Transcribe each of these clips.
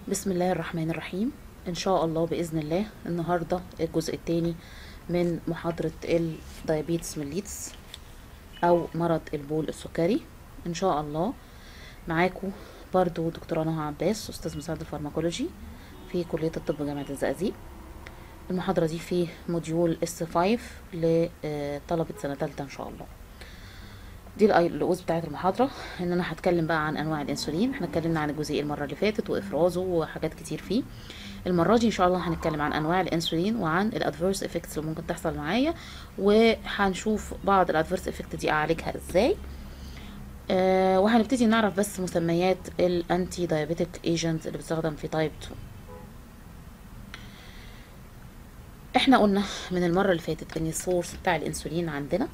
بسم الله الرحمن الرحيم ان شاء الله باذن الله النهارده الجزء الثاني من محاضره الدايابيتس ميليتس او مرض البول السكري ان شاء الله معاكم برضو دكتوره نهى عباس استاذ مساعد الفارماكولوجي في كليه الطب جامعه الزقازيق المحاضره دي في موديول اس 5 لطلبه سنه ثالثه ان شاء الله دي الأي- الرؤوس بتاعه المحاضره ان انا هتكلم بقى عن انواع الانسولين احنا اتكلمنا عن الجزيء المره اللي فاتت وافرازه وحاجات كتير فيه المره دي ان شاء الله هنتكلم عن انواع الانسولين وعن الادفيرس افكتس اللي ممكن تحصل معايا وهنشوف بعض الادفيرس افكت دي اعالجها ازاي آه وهنبتدي نعرف بس مسميات الانتي دايابيتيك ايجنت اللي بتستخدم في تايب 2 احنا قلنا من المره اللي فاتت ان السورس بتاع الانسولين عندنا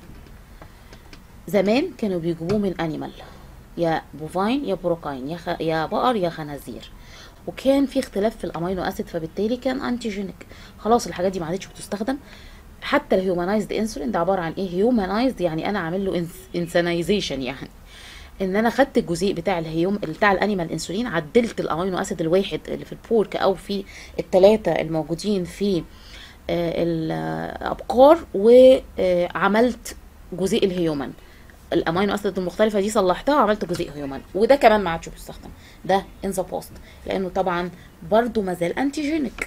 زمان كانوا بيجيبوه من انيمال يا بوفاين يا بروكاين يا, خ... يا بقر يا خنازير وكان في اختلاف في الامينو اسيد فبالتالي كان انتيجينيك خلاص الحاجات دي ما عادتش بتستخدم حتى الهيومنايزد انسولين ده عباره عن ايه هيومنايزد يعني انا عامل له انسانيزيشن يعني ان انا خدت الجزيء بتاع الهيوم بتاع الانيمال انسولين عدلت الامينو اسيد الواحد اللي في البورك او في الثلاثه الموجودين في آه، الابقار وعملت جزيء الهيومن الامينو اسيد المختلفه دي صلحتها وعملت جزيء هيومن وده كمان ما عادش بيستخدم ده ان ذا بوست لانه طبعا برضو ما زال انتيجينيك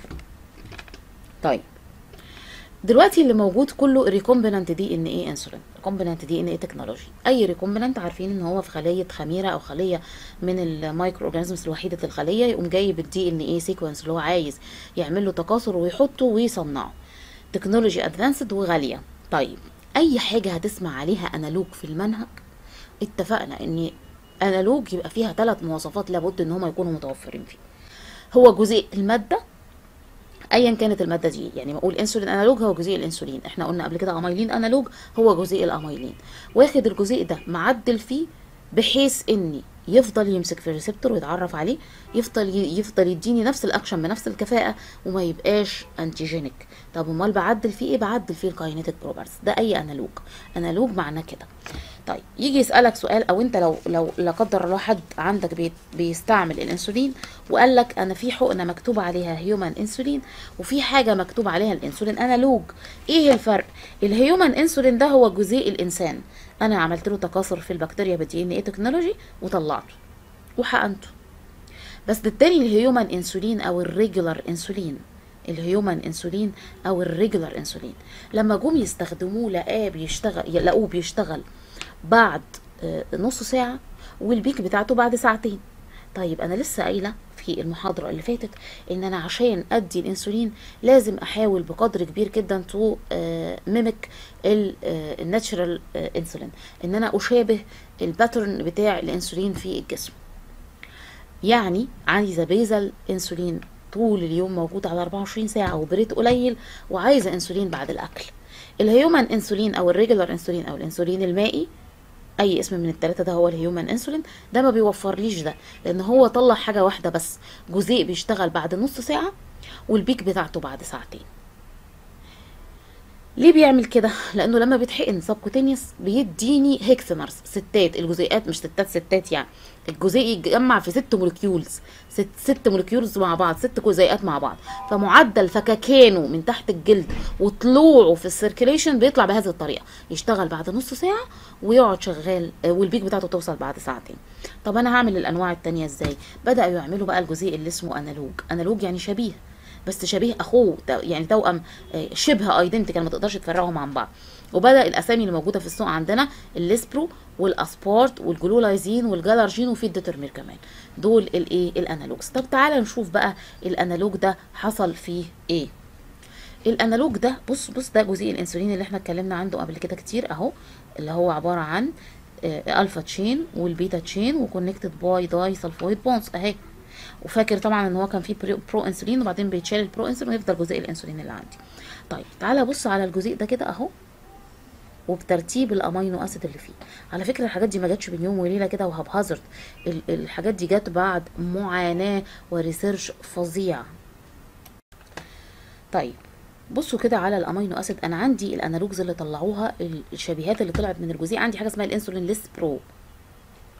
طيب دلوقتي اللي موجود كله ريكومبينانت دي ان ايه انسولين ريكومبينانت دي ان ايه تكنولوجي اي ريكومبينانت عارفين ان هو في خليه خميره او خليه من المايكرو اورجانيزمز الوحيده الخليه يقوم جايب الدي ان ايه سيكونس اللي هو عايز يعمل له تكاثر ويحطه ويصنعه تكنولوجي ادفانسد وغاليه طيب اي حاجه هتسمع عليها انالوج في المنهج اتفقنا ان انالوج يبقى فيها ثلاث مواصفات لابد ان هم يكونوا متوفرين فيه هو جزيء الماده ايا كانت الماده دي يعني ما اقول انسولين انالوج هو جزيء الانسولين احنا قلنا قبل كده اميلين انالوج هو جزيء الاميلين واخد الجزيء ده معدل فيه بحيث اني يفضل يمسك في الريسبتور ويتعرف عليه يفضل يفضل يديني نفس الاكشن بنفس الكفاءه وما يبقاش انتيجينيك طب امال بعدل فيه ايه بعدل فيه الكاينيتيك بروبرتيز ده اي انالوج انالوج معناه كده طيب يجي يسالك سؤال او انت لو لو لا قدر الله حد عندك بي بيستعمل الانسولين وقال لك انا في حقنه مكتوب عليها هيومن انسولين وفي حاجه مكتوب عليها الانسولين انالوج ايه الفرق الهيومن انسولين ده هو جزيء الانسان انا عملت له تكاثر في البكتيريا بالدي ان ايه تكنولوجي وطلعته وحقنته بس بالتالي الهيومن انسولين او الريجولار انسولين الهيومن انسولين او الريجولار انسولين لما جم يستخدموه لقاه بيشتغل لقوه بيشتغل بعد آه، نص ساعة والبيك بتاعته بعد ساعتين طيب انا لسه قايله في المحاضره اللي فاتت ان انا عشان ادي الانسولين لازم احاول بقدر كبير جدا تو ميمك الناتشرال انسولين ان انا اشابه الباترن بتاع الانسولين في الجسم يعني عايزه بيزل انسولين طول اليوم موجود على 24 ساعه وبريت قليل وعايزه انسولين بعد الاكل الهيومن انسولين او الريجولار انسولين او الانسولين المائي اي اسم من الثلاثه ده هو الهيومن انسولين ده ما بيوفرليش ده لان هو طلع حاجه واحده بس جزيء بيشتغل بعد نص ساعه والبيك بتاعته بعد ساعتين ليه بيعمل كده لانه لما بيتحقن سبكوتينيوس بيديني هيكسمرز ستات الجزيئات مش ستات ستات يعني الجزيء يتجمع في ست مولكيولز ست ست مولكيولز مع بعض ست جزيئات مع بعض فمعدل فككانه من تحت الجلد وطلوعه في السيركيليشن بيطلع بهذه الطريقه يشتغل بعد نص ساعه ويقعد شغال آه، والبيك بتاعته توصل بعد ساعتين طب انا هعمل الانواع التانية ازاي بداوا يعملوا بقى الجزيء اللي اسمه انالوج انالوج يعني شبيه بس شبيه اخوه تو- يعني توأم آه، شبه ايدنتيكال ما تقدرش تفرقهم عن بعض وبدا الاسامي اللي موجوده في السوق عندنا الليسبرو والاسبورت والجلولايزين والجالارجين وفي الديترمير كمان دول الايه الانالوجز طب تعالى نشوف بقى الانالوج ده حصل فيه ايه الانالوج ده بص بص ده جزيء الانسولين اللي احنا اتكلمنا عنه قبل كده كتير اهو اللي هو عباره عن آه، الفا تشين والبيتا تشين وكونكتد باي داي سلفويد بونز اهي وفاكر طبعا ان هو كان فيه برو, برو انسولين وبعدين بيتشال البرو انسولين ويفضل جزيء الانسولين اللي عندي طيب تعالى بص على الجزيء ده كده اهو وبترتيب الامينو اسيد اللي فيه على فكره الحاجات دي ما جاتش بين يوم وليله كده وهبهزرد ال- الحاجات دي جت بعد معاناه وريسيرش فظيع طيب بصوا كده على الامينو اسيد انا عندي الانالوجز اللي طلعوها ال- الشبيهات اللي طلعت من الجزيء عندي حاجه اسمها الانسولين ليس برو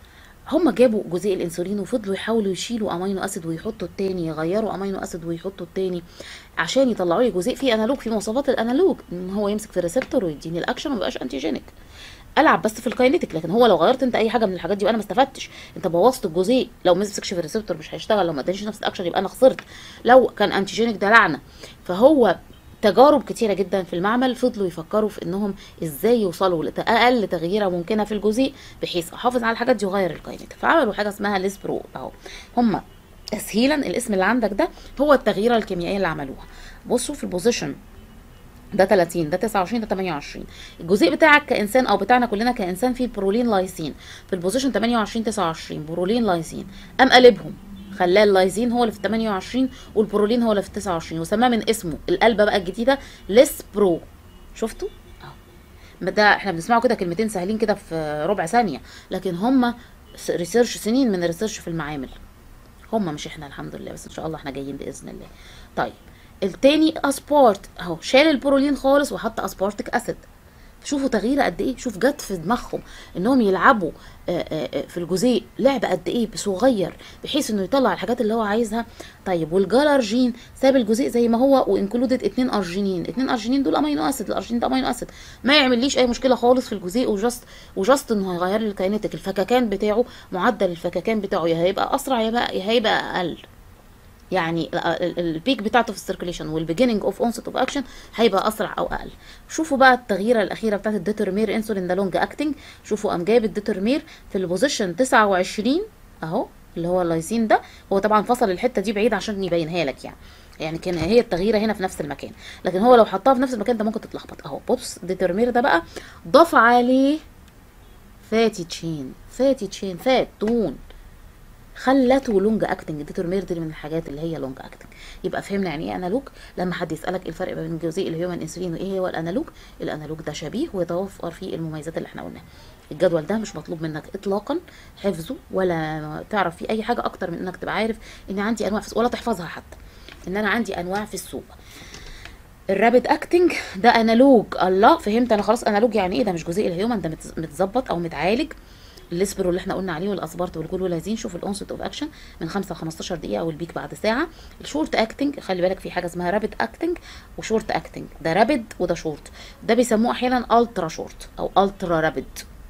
هم جابوا جزيء الانسولين وفضلوا يحاولوا يشيلوا امينو اسيد ويحطوا التاني يغيروا امينو اسيد ويحطوا التاني عشان يطلعوا لي جزيء فيه انالوج في مواصفات الانالوج ان هو يمسك في الريسبتور ويديني الاكشن وما يبقاش انتيجينيك العب بس في الكاينيتيك لكن هو لو غيرت انت اي حاجه من الحاجات دي يبقى انا ما استفدتش انت بوظت الجزيء لو ما مسكش في الريسبتور مش هيشتغل لو ما ادانيش نفس الاكشن يبقى انا خسرت لو كان انتيجينيك ده لعنه فهو تجارب كتيرة جدا في المعمل فضلوا يفكروا في انهم ازاي يوصلوا لاقل تغييره ممكنه في الجزيء بحيث احافظ على الحاجات دي وغير الكاينيتيك فعملوا حاجه اسمها ليسبرو اهو هم تسهيلا الاسم اللي عندك ده هو التغييره الكيميائيه اللي عملوها بصوا في البوزيشن ده 30 ده 29 ده 28 الجزيء بتاعك كانسان او بتاعنا كلنا كانسان فيه البرولين لايسين في البوزيشن 28 29 برولين لايسين قام قلبهم خلاه اللايزين هو اللي في 28 والبرولين هو اللي في 29 وسماه من اسمه القلبه بقى الجديده ليس برو شفتوا اهو ده احنا بنسمعه كده كلمتين سهلين كده في ربع ثانيه لكن هم ريسيرش سنين من الريسيرش في المعامل هم مش احنا الحمد لله بس ان شاء الله احنا جايين باذن الله طيب التاني اسبورت اهو شال البرولين خالص وحط اسبورتك اسيد شوفوا تغيير قد ايه شوف جت في دماغهم انهم يلعبوا في الجزيء لعب قد ايه صغير بحيث انه يطلع الحاجات اللي هو عايزها طيب والجالارجين ساب الجزيء زي ما هو وانكلودد اتنين ارجينين اتنين ارجينين دول امينو اسيد الارجينين ده امينو اسيد ما يعمليش اي مشكله خالص في الجزيء وجاست وجاست انه هيغير لي الكاينتيك الفككان بتاعه معدل الفككان بتاعه يا هيبقى اسرع يا هيبقى اقل يعني البيك بتاعته في السيركيليشن والبيجيننج اوف اونست اوف اكشن هيبقى اسرع او اقل شوفوا بقى التغييره الاخيره بتاعت الديترمير انسولين ده لونج اكتنج شوفوا قام جايب الديترمير في البوزيشن 29 اهو اللي هو اللايسين ده هو طبعا فصل الحته دي بعيد عشان يبينها لك يعني يعني كان هي التغييره هنا في نفس المكان لكن هو لو حطها في نفس المكان ده ممكن تتلخبط اهو بص ديترمير ده بقى ضاف عليه فاتي تشين فاتي تشين فات دهون خلته لونج اكتنج ديترمير دي من الحاجات اللي هي لونج اكتنج يبقى فهمنا يعني ايه انالوج لما حد يسالك ايه الفرق بين جزيء الهيومن انسولين وايه هو الانالوج الانالوج ده شبيه ويتوفر فيه المميزات اللي احنا قلناها الجدول ده مش مطلوب منك اطلاقا حفظه ولا تعرف فيه اي حاجه اكتر من انك تبقى عارف ان عندي انواع في ولا تحفظها حتى ان انا عندي انواع في السوق الرابد اكتنج ده انالوج الله فهمت انا خلاص انالوج يعني ايه ده مش جزيء الهيومن ده متظبط او متعالج الاسبرو اللي احنا قلنا عليه والاسبارت والجلولازين شوف الاونست اوف اكشن من 5 ل 15 دقيقه او البيك بعد ساعه الشورت اكتنج خلي بالك في حاجه اسمها رابد اكتنج وشورت اكتنج ده رابد وده شورت ده بيسموه احيانا الترا شورت او الترا رابد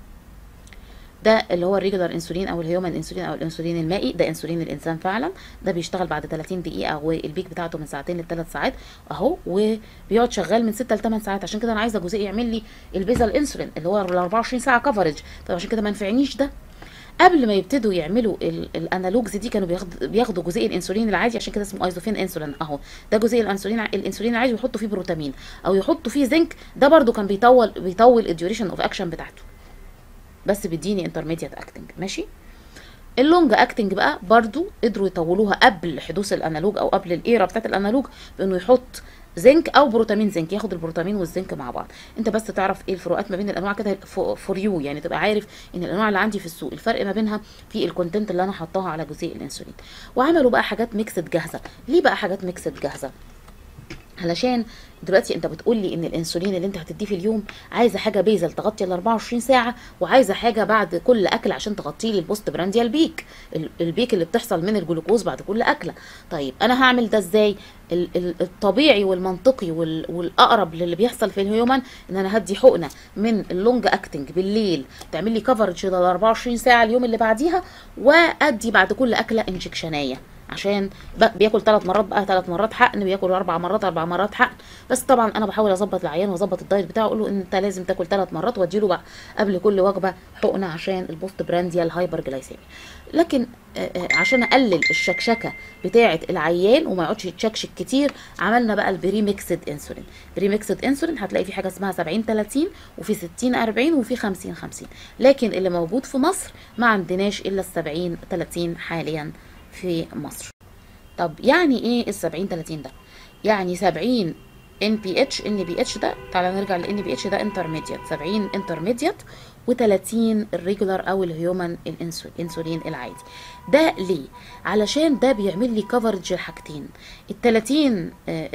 ده اللي هو الريجولار انسولين او الهيومن انسولين او الانسولين المائي ده انسولين الانسان فعلا ده بيشتغل بعد 30 دقيقه والبيك بتاعته من ساعتين لثلاث ساعات اهو وبيقعد شغال من 6 ل 8 ساعات عشان كده انا عايزه جزيء يعمل لي البيزا الانسولين اللي هو ال 24 ساعه كفرج فعشان كده ما ينفعنيش ده قبل ما يبتدوا يعملوا الانالوجز دي كانوا بياخدوا بياخدوا جزيء الانسولين العادي عشان كده اسمه ايزوفين انسولين اهو ده جزيء الانسولين الانسولين العادي ويحطوا فيه بروتامين او يحطوا فيه زنك ده برده كان بيطول بيطول الديوريشن اوف اكشن بتاعته بس بيديني انترميديت اكتنج ماشي اللونج اكتنج بقى برضو قدروا يطولوها قبل حدوث الانالوج او قبل الايرا بتاعت الانالوج بانه يحط زنك او بروتامين زنك ياخد البروتامين والزنك مع بعض انت بس تعرف ايه الفروقات ما بين الانواع كده فور يو يعني تبقى عارف ان الانواع اللي عندي في السوق الفرق ما بينها في الكونتنت اللي انا حطاها على جزيء الانسولين وعملوا بقى حاجات ميكسد جاهزه ليه بقى حاجات ميكسد جاهزه علشان دلوقتي انت بتقول لي ان الانسولين اللي انت هتديه في اليوم عايزه حاجه بيزل تغطي ال 24 ساعه وعايزه حاجه بعد كل اكل عشان تغطي لي البوست برانديال بيك البيك اللي بتحصل من الجلوكوز بعد كل اكله طيب انا هعمل ده ازاي الطبيعي والمنطقي والاقرب للي بيحصل في الهيومن ان انا هدي حقنه من اللونج اكتنج بالليل تعمل لي كفرج لل 24 ساعه اليوم اللي بعديها وادي بعد كل اكله انجكشنايه عشان بياكل ثلاث مرات بقى ثلاث مرات حقن بياكل اربع مرات اربع مرات حقن بس طبعا انا بحاول اظبط العيان واظبط الدايت بتاعه اقول له ان انت لازم تاكل ثلاث مرات واديله بقى قبل كل وجبه حقنه عشان البوست برانديال هايبر جلايسيميا لكن عشان اقلل الشكشكه بتاعه العيان وما يقعدش يتشكشك كتير عملنا بقى البري ميكسد انسولين بري ميكسد انسولين هتلاقي في حاجه اسمها 70 30 وفي 60 40 وفي 50 50 لكن اللي موجود في مصر ما عندناش الا ال 70 30 حاليا في مصر طب يعني ايه ال 70 30 ده يعني 70 ان بي اتش ان بي اتش ده تعالى نرجع لان بي اتش ده انترميديت 70 انترميديت و30 الريجولار او الهيومن الانسولين العادي ده ليه علشان ده بيعمل لي كفرج الحاجتين ال 30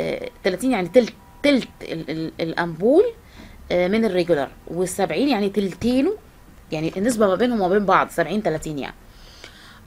30 يعني تلت تلت ال ال الامبول من الريجولار وال 70 يعني تلتينه يعني النسبه ما بينهم وما بين بعض 70 30 يعني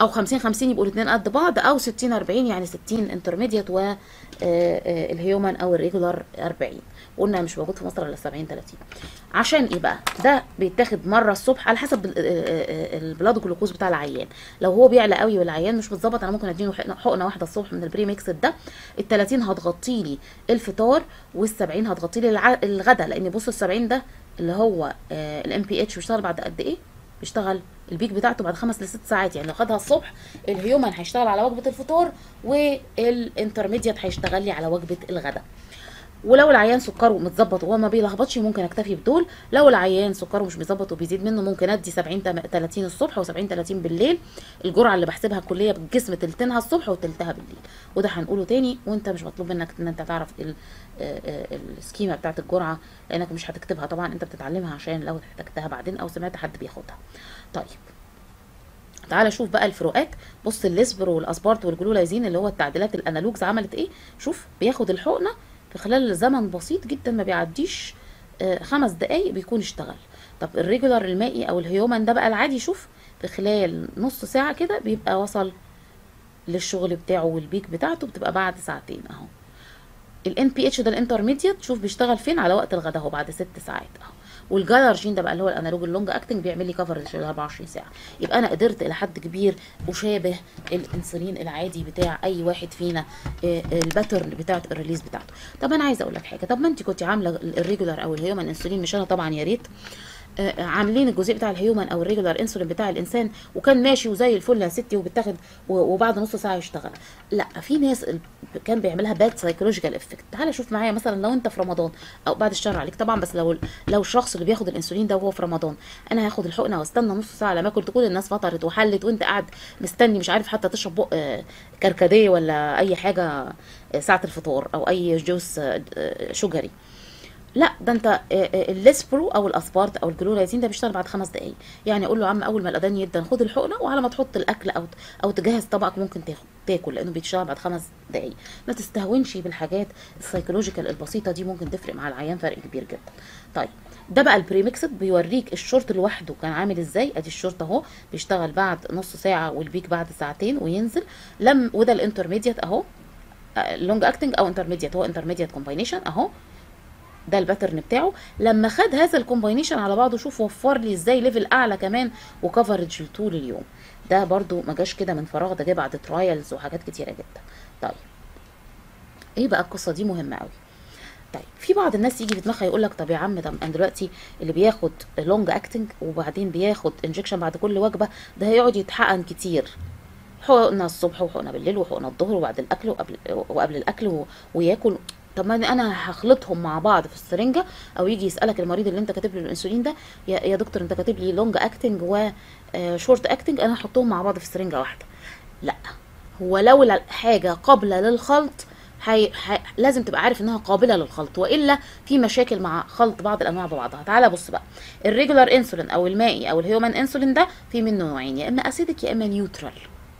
او 50 50 يبقوا الاثنين قد بعض او 60 40 يعني 60 انترميديت والهيومن او الريجولار 40 قلنا مش موجود في مصر الا 70 30 عشان ايه بقى ده بيتاخد مره الصبح على حسب ال- آه، آه، البلاد جلوكوز بتاع العيان لو هو بيعلى قوي والعيان مش متظبط انا ممكن اديله حقنه حقنة واحده الصبح من البري ميكس ده ال 30 هتغطي لي الفطار وال 70 هتغطي لي الع- الغدا لان بص ال 70 ده اللي هو الام بي اتش بيشتغل بعد قد ايه بيشتغل البيك بتاعته بعد خمس لست ساعات يعني لو خدها الصبح الهيومن هيشتغل على وجبه الفطار والانترميديت هيشتغل لي على وجبه الغداء ولو العيان سكره متظبط وهو ما بيلخبطش ممكن اكتفي بدول لو العيان سكره مش مظبط وبيزيد منه ممكن ادي 70 تم- 30 الصبح و70 30 بالليل الجرعه اللي بحسبها الكليه بالجسم تلتينها الصبح وتلتها بالليل وده هنقوله تاني وانت مش مطلوب منك ان انت تعرف ال- آه، آه، السكيما بتاعت الجرعه لانك مش هتكتبها طبعا انت بتتعلمها عشان لو احتجتها بعدين او سمعت حد بياخدها طيب تعالى شوف بقى الفروقات بص الليسبر والاسبارت والجلولايزين اللي هو التعديلات الانالوجز عملت ايه شوف بياخد الحقنه في خلال زمن بسيط جدا ما بيعديش آه، خمس دقايق بيكون اشتغل طب الريجولار المائي او الهيومن ده بقى العادي شوف في خلال نص ساعه كده بيبقى وصل للشغل بتاعه والبيك بتاعته بتبقى بعد ساعتين اهو الان بي اتش ده الانترميديت شوف بيشتغل فين على وقت الغداء اهو بعد ست ساعات اهو والجالرجين ده بقى اللي هو الانالوج اللونج اكتنج بيعمل لي كفرج ل 24 ساعه يبقى انا قدرت الى حد كبير اشابه الانسولين العادي بتاع اي واحد فينا آه، الباترن بتاعه الريليز بتاعته طب انا عايزه اقول لك حاجه طب ما انت كنت عامله الريجولار او الهيومن انسولين مش انا طبعا يا ريت آه، عاملين الجزء بتاع الهيومن او الريجولار انسولين بتاع الانسان وكان ماشي وزي الفل يا ستي وبتاخد و- وبعد نص ساعه يشتغل لا في ناس ال- كان بيعملها باد سايكولوجيكال افكت تعالى شوف معايا مثلا لو انت في رمضان او بعد الشر عليك طبعا بس لو لو الشخص اللي بياخد الانسولين ده وهو في رمضان انا هاخد الحقنه واستنى نص ساعه لما اكل تكون الناس فطرت وحلت وانت قاعد مستني مش عارف حتى تشرب بق آه، كركديه ولا اي حاجه آه، ساعه الفطار او اي جوس آه، آه، شجري لا ده انت آه، آه، الليسبرو او الاسبارت او الجلولايزين ده بيشتغل بعد خمس دقايق يعني اقول له يا عم اول ما الاذان يدن خد الحقنه وعلى ما تحط الاكل او او تجهز طبقك ممكن تاخد تاكل لانه بيشتغل بعد خمس دقايق ما تستهونش بالحاجات السيكولوجيكال البسيطه دي ممكن تفرق مع العيان فرق كبير جدا طيب ده بقى البريمكسد بيوريك الشورت لوحده كان عامل ازاي ادي الشورت اهو بيشتغل بعد نص ساعه والبيك بعد ساعتين وينزل لم وده الانترميديت اهو لونج اكتنج او انترميديت هو انترميديت كومباينيشن اهو ده الباترن بتاعه لما خد هذا الكومباينيشن على بعضه شوف وفر لي ازاي ليفل اعلى كمان وكفرج طول اليوم ده برضو ما جاش كده من فراغ ده جه بعد ترايلز وحاجات كتيره جدا طيب ايه بقى القصه دي مهمه قوي طيب في بعض الناس يجي في دماغها يقول لك طب يا عم ده انا دلوقتي اللي بياخد لونج اكتنج وبعدين بياخد انجكشن بعد كل وجبه ده هيقعد يتحقن كتير حقنه الصبح وحقنه بالليل وحقنه الظهر وبعد الاكل وقبل وقبل الاكل و... وياكل طب ما انا هخلطهم مع بعض في السرنجه او يجي يسالك المريض اللي انت كاتب له الانسولين ده يا, يا دكتور انت كاتب لي لونج اكتنج وشورت اكتنج انا هحطهم مع بعض في سرنجه واحده لا هو لو الحاجه قابله للخلط حي... حي... لازم تبقى عارف انها قابله للخلط والا في مشاكل مع خلط بعض الانواع ببعضها تعالى بص بقى الريجولار انسولين او المائي او الهيومن انسولين ده في منه نوعين يا اما اسيدك يا اما نيوترال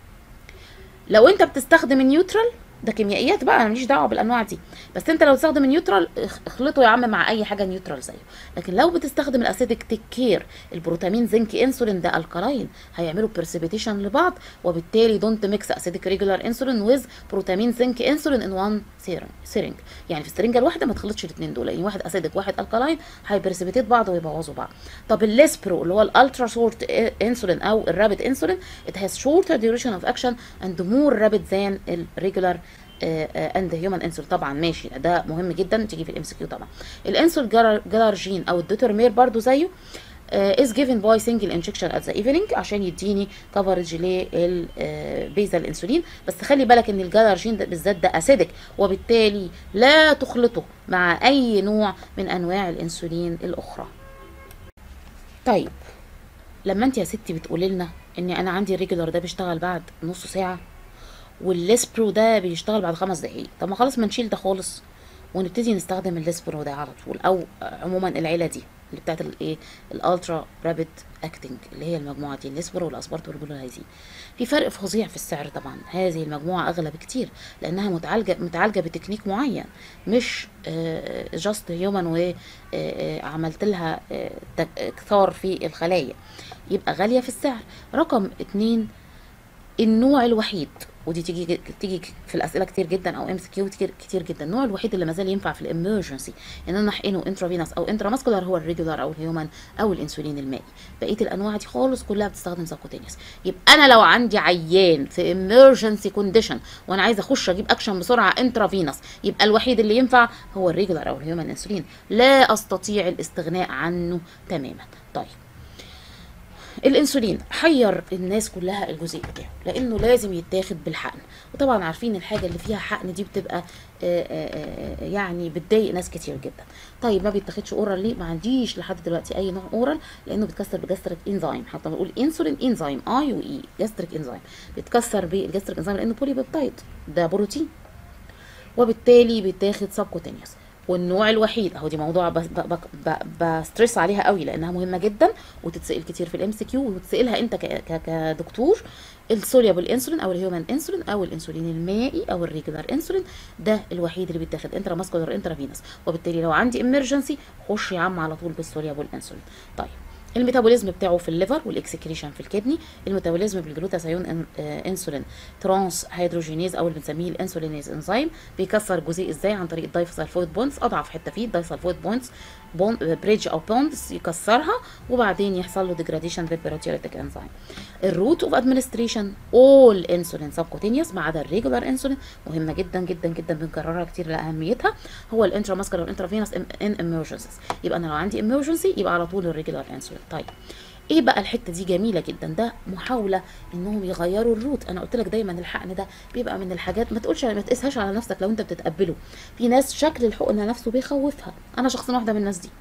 لو انت بتستخدم النيوترال ده كيميائيات بقى انا ماليش دعوه بالانواع دي بس انت لو تستخدم النيوترال اخ- اخلطه يا عم مع اي حاجه نيوترال زيه لكن لو بتستخدم الاسيدك تيك كير البروتامين زنك انسولين ده الكلاين هيعملوا برسبيتيشن لبعض وبالتالي دونت ميكس اسيدك ريجولار انسولين ويز بروتامين زنك انسولين ان وان سيرنج يعني في السرنجه الواحده ما تخلطش الاثنين دول لان واحد اسيدك واحد الكلاين هيبرسبيتيت بعض ويبوظوا بعض طب الليسبرو اللي هو الالترا شورت انسولين او الرابid انسولين it has shorter duration of action and more rapid than الريجولار اند هيومن انسول طبعا ماشي ده مهم جدا تيجي في الام سي كيو طبعا الانسول جلارجين او الدوترمير برضو زيه is given by single injection at the evening عشان يديني كفرج للبيزا الانسولين بس خلي بالك ان الجلارجين ده بالذات ده اسيدك وبالتالي لا تخلطه مع اي نوع من انواع الانسولين الاخرى طيب لما انت يا ستي بتقولي لنا ان انا عندي الريجولار ده بيشتغل بعد نص ساعه والليسبرو ده بيشتغل بعد خمس دقايق طب ما خلاص ما نشيل ده خالص ونبتدي نستخدم الليسبرو ده على طول او عموما العيله دي اللي بتاعت الايه الالترا رابيد اكتنج اللي هي المجموعه دي الليسبرو والاسبرت والجلولايزين في فرق فظيع في السعر طبعا هذه المجموعه اغلى بكتير لانها متعالجه متعالجه بتكنيك معين مش جاست هيومن وعملت لها آه، تك- اكثار في الخلايا يبقى غاليه في السعر رقم اتنين النوع الوحيد ودي تيجي تيجي في الاسئله كتير جدا او ام سي كيو كتير, كتير جدا النوع الوحيد اللي ما زال ينفع في الامرجنسي ان انا احقنه انترافينوس او انتراماسكولار هو الريجولار او الهيومن او الانسولين المائي بقيه الانواع دي خالص كلها بتستخدم سبكوتينيوس يبقى انا لو عندي عيان في امرجنسي كونديشن وانا عايزه اخش اجيب اكشن بسرعه انترافينوس يبقى الوحيد اللي ينفع هو الريجولار او الهيومن انسولين لا استطيع الاستغناء عنه تماما طيب الانسولين حير الناس كلها الجزيء بتاعه لانه لازم يتاخد بالحقن وطبعا عارفين الحاجه اللي فيها حقن دي بتبقى آآ آآ يعني بتضايق ناس كتير جدا طيب ما بيتاخدش اورال ليه ما عنديش لحد دلوقتي اي نوع اورال لانه بيتكسر بجاستريك انزيم حتى بنقول انسولين انزيم اي واي جاستريك انزيم بيتكسر بالجاستريك انزيم لانه بولي بيبتايد ده بروتين وبالتالي بيتاخد سبكوتينيوس والنوع الوحيد اهو دي موضوع بستريس عليها قوي لانها مهمه جدا وتتسال كتير في الام سي كيو وتسالها انت كدكتور السوليابل انسولين او الهيومن انسولين او الانسولين المائي او الريجولار انسولين ده الوحيد اللي بيتاخد انترا ماسكولار انترا فينوس وبالتالي لو عندي امرجنسي خش يا عم على طول بالسوليابل انسولين طيب الميتابوليزم بتاعه في الليفر والاكسكريشن في الكدني الميتابوليزم بالجلوتاثيون انسولين ترانس هيدروجينيز او اللي بنسميه الانسولينيز انزيم بيكسر الجزيء ازاي عن طريق الدايفوسالفويد بونز اضعف حته فيه الدايفوسالفويد بونز بون بريدج او بوندز يكسرها وبعدين يحصل له ديجراديشن بالبيروتيوليتيك انزيم الروت اوف ادمنستريشن اول انسولين سبكوتينيوس ما عدا الريجولار انسولين مهمه جدا جدا جدا بنكررها كتير لاهميتها هو الانترا ماسكولار والانترافينوس ان امرجنسيز يبقى انا لو عندي امرجنسي يبقى على طول الريجولار انسولين طيب ايه بقى الحته دي جميله جدا ده محاوله انهم يغيروا الروت انا قلت لك دايما الحقن ده بيبقى من الحاجات ما تقولش ما تقيسهاش على نفسك لو انت بتتقبله في ناس شكل الحقنه نفسه بيخوفها انا شخصيا واحده من الناس دي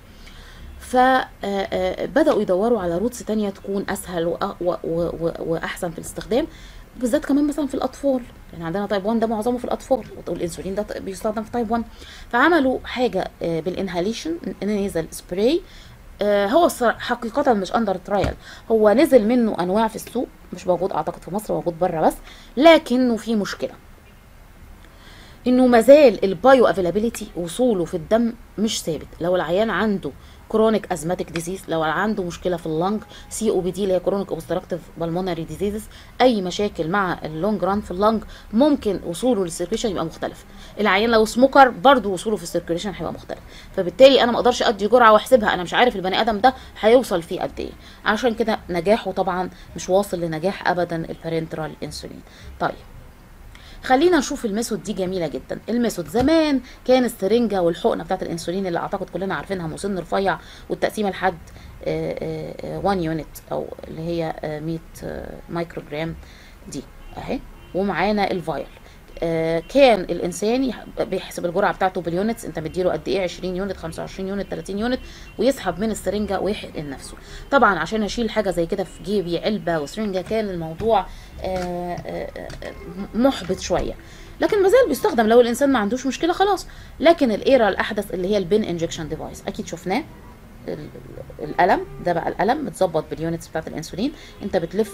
فبداوا يدوروا على روتس تانية تكون اسهل واحسن في الاستخدام بالذات كمان مثلا في الاطفال يعني عندنا تايب 1 ده معظمه في الاطفال والانسولين ده بيستخدم في تايب 1 فعملوا حاجه بالانهاليشن نيزل سبراي هو حقيقة مش اندر ترايل هو نزل منه انواع في السوق مش موجود اعتقد في مصر موجود بره بس لكنه في مشكلة انه مازال البايو افيلابيليتي وصوله في الدم مش ثابت لو العيان عنده كرونيك ازماتيك ديزيز لو عنده مشكله في اللنج سي او بي دي اللي هي كرونيك اوبستراكتيف بالمونري ديزيزز اي مشاكل مع اللونج ران في اللنج ممكن وصوله للسيركيشن يبقى مختلف العيان لو سموكر برضه وصوله في السيركيشن هيبقى مختلف فبالتالي انا ما اقدرش ادي جرعه واحسبها انا مش عارف البني ادم ده هيوصل فيه قد ايه عشان كده نجاحه طبعا مش واصل لنجاح ابدا البارنترال انسولين طيب خلينا نشوف الميثود دي جميله جدا الميثود زمان كان السرنجه والحقنه بتاعت الانسولين اللي اعتقد كلنا عارفينها مسن رفيع والتقسيمه لحد 1 يونت او اللي هي 100 مايكرو جرام دي اهي ومعانا الفايل آه كان الانسان بيحسب الجرعه بتاعته باليونتس انت مديله قد ايه 20 يونت 25 يونت 30 يونت ويسحب من السرنجه ويحقن نفسه طبعا عشان اشيل حاجه زي كده في جيبي علبه وسرنجه كان الموضوع آه آه محبط شويه لكن مازال بيستخدم لو الانسان ما عندوش مشكله خلاص لكن الايرا الاحدث اللي هي البين انجكشن ديفايس اكيد شفناه القلم ده بقى القلم متظبط باليونتس بتاعت الانسولين انت بتلف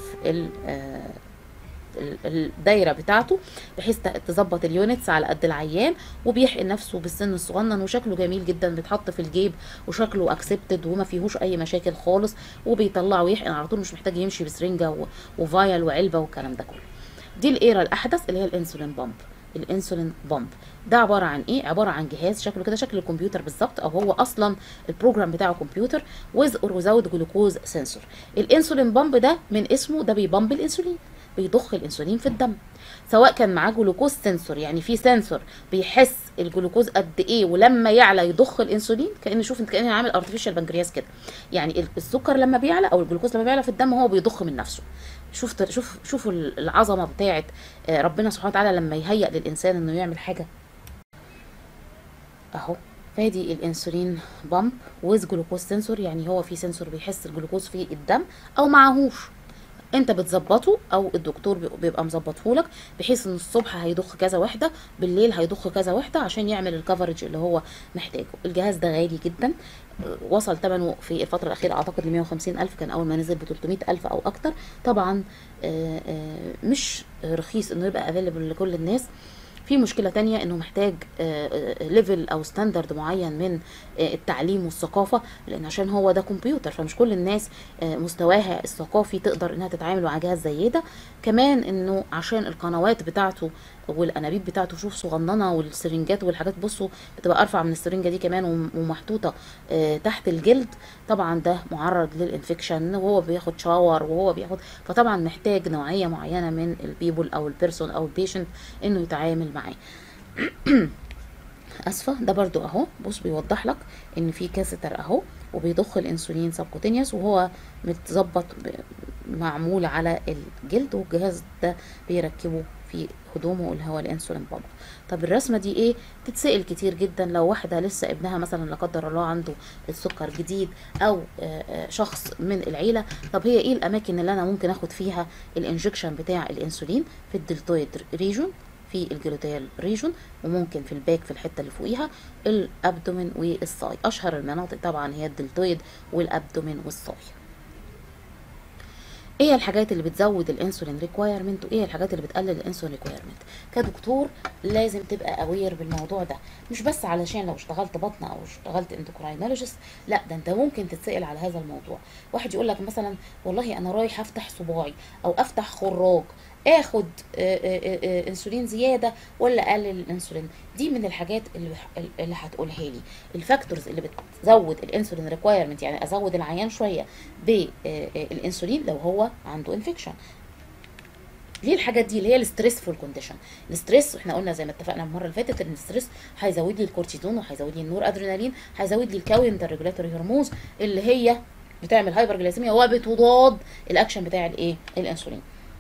الدايره بتاعته بحيث تظبط اليونتس على قد العيان وبيحقن نفسه بالسن الصغنن وشكله جميل جدا بيتحط في الجيب وشكله اكسبتد وما فيهوش اي مشاكل خالص وبيطلع ويحقن على طول مش محتاج يمشي بسرنجه وفايل وعلبه والكلام ده كله دي الايرا الاحدث اللي هي الانسولين بامب الانسولين بامب ده عباره عن ايه عباره عن جهاز شكله كده شكل الكمبيوتر بالظبط او هو اصلا البروجرام بتاعه كمبيوتر ويز اور وزاوت جلوكوز سنسور الانسولين بامب ده من اسمه ده بيبامب الانسولين بيضخ الانسولين في الدم سواء كان معاه جلوكوز سنسور يعني في سنسور بيحس الجلوكوز قد ايه ولما يعلى يضخ الانسولين كان شوف انت كاني عامل ارتفيشال بنكرياس كده يعني السكر لما بيعلى او الجلوكوز لما بيعلى في الدم هو بيضخ من نفسه شوف شوف شوفوا العظمه بتاعه ربنا سبحانه وتعالى لما يهيئ للانسان انه يعمل حاجه اهو فادي الانسولين بامب ويز جلوكوز سنسور يعني هو في سنسور بيحس الجلوكوز في الدم او معهوش انت بتظبطه او الدكتور بيبقى مظبطه لك بحيث ان الصبح هيضخ كذا وحده بالليل هيضخ كذا وحده عشان يعمل الكفرج اللي هو محتاجه الجهاز ده غالي جدا وصل ثمنه في الفتره الاخيره اعتقد ل 150 الف كان اول ما نزل ب 300 الف او اكتر طبعا مش رخيص انه يبقى افيلبل لكل الناس في مشكله تانية انه محتاج ليفل او ستاندرد معين من آه، التعليم والثقافه لان عشان هو ده كمبيوتر فمش كل الناس آه، مستواها الثقافي تقدر انها تتعامل مع جهاز زي ده كمان انه عشان القنوات بتاعته والانابيب بتاعته شوف صغننه والسرنجات والحاجات بصوا بتبقى ارفع من السرنجه دي كمان وم- ومحطوطه آه، تحت الجلد طبعا ده معرض للانفكشن وهو بياخد شاور وهو بياخد فطبعا محتاج نوعيه معينه من البيبول او البيرسون او البيشنت انه يتعامل معاه اسفه ده برضو اهو بص بيوضح لك ان في كاستر اهو وبيضخ الانسولين سبكوتينيوس وهو متظبط ب- معمول على الجلد والجهاز ده بيركبه في هدومه اللي هو الانسولين بامب طب الرسمه دي ايه تتسال كتير جدا لو واحده لسه ابنها مثلا لا قدر الله عنده السكر جديد او آه، آه، شخص من العيله طب هي ايه الاماكن اللي انا ممكن اخد فيها الانجكشن بتاع الانسولين في الدلتويد ريجون في الجلوتيال ريجون وممكن في الباك في الحته اللي فوقيها الابدومين والصاي اشهر المناطق طبعا هي الدلتويد والابدومين والصاي ايه الحاجات اللي بتزود الانسولين ريكوايرمنت وايه الحاجات اللي بتقلل الانسولين ريكوايرمنت كدكتور لازم تبقى اوير بالموضوع ده مش بس علشان لو اشتغلت بطن او اشتغلت اندوكراينولوجيست لا ده انت ممكن تتسال على هذا الموضوع واحد يقول لك مثلا والله انا رايح افتح صباعي او افتح خراج اخد آه، آه، آه، انسولين زياده ولا اقلل الانسولين دي من الحاجات اللي اللي هتقولها لي الفاكتورز اللي بتزود الانسولين ريكوايرمنت يعني ازود العيان شويه بالانسولين لو هو عنده انفكشن ليه الحاجات دي اللي هي الستريسفول كونديشن الستريس احنا قلنا زي ما اتفقنا المره اللي فاتت ان الستريس هيزود لي الكورتيزون وهيزود لي النور ادرينالين هيزود لي الكاونتر ريجولاتوري هرمونز اللي هي بتعمل هايبر جلايسيميا وبتضاد الاكشن بتاع الايه الانسولين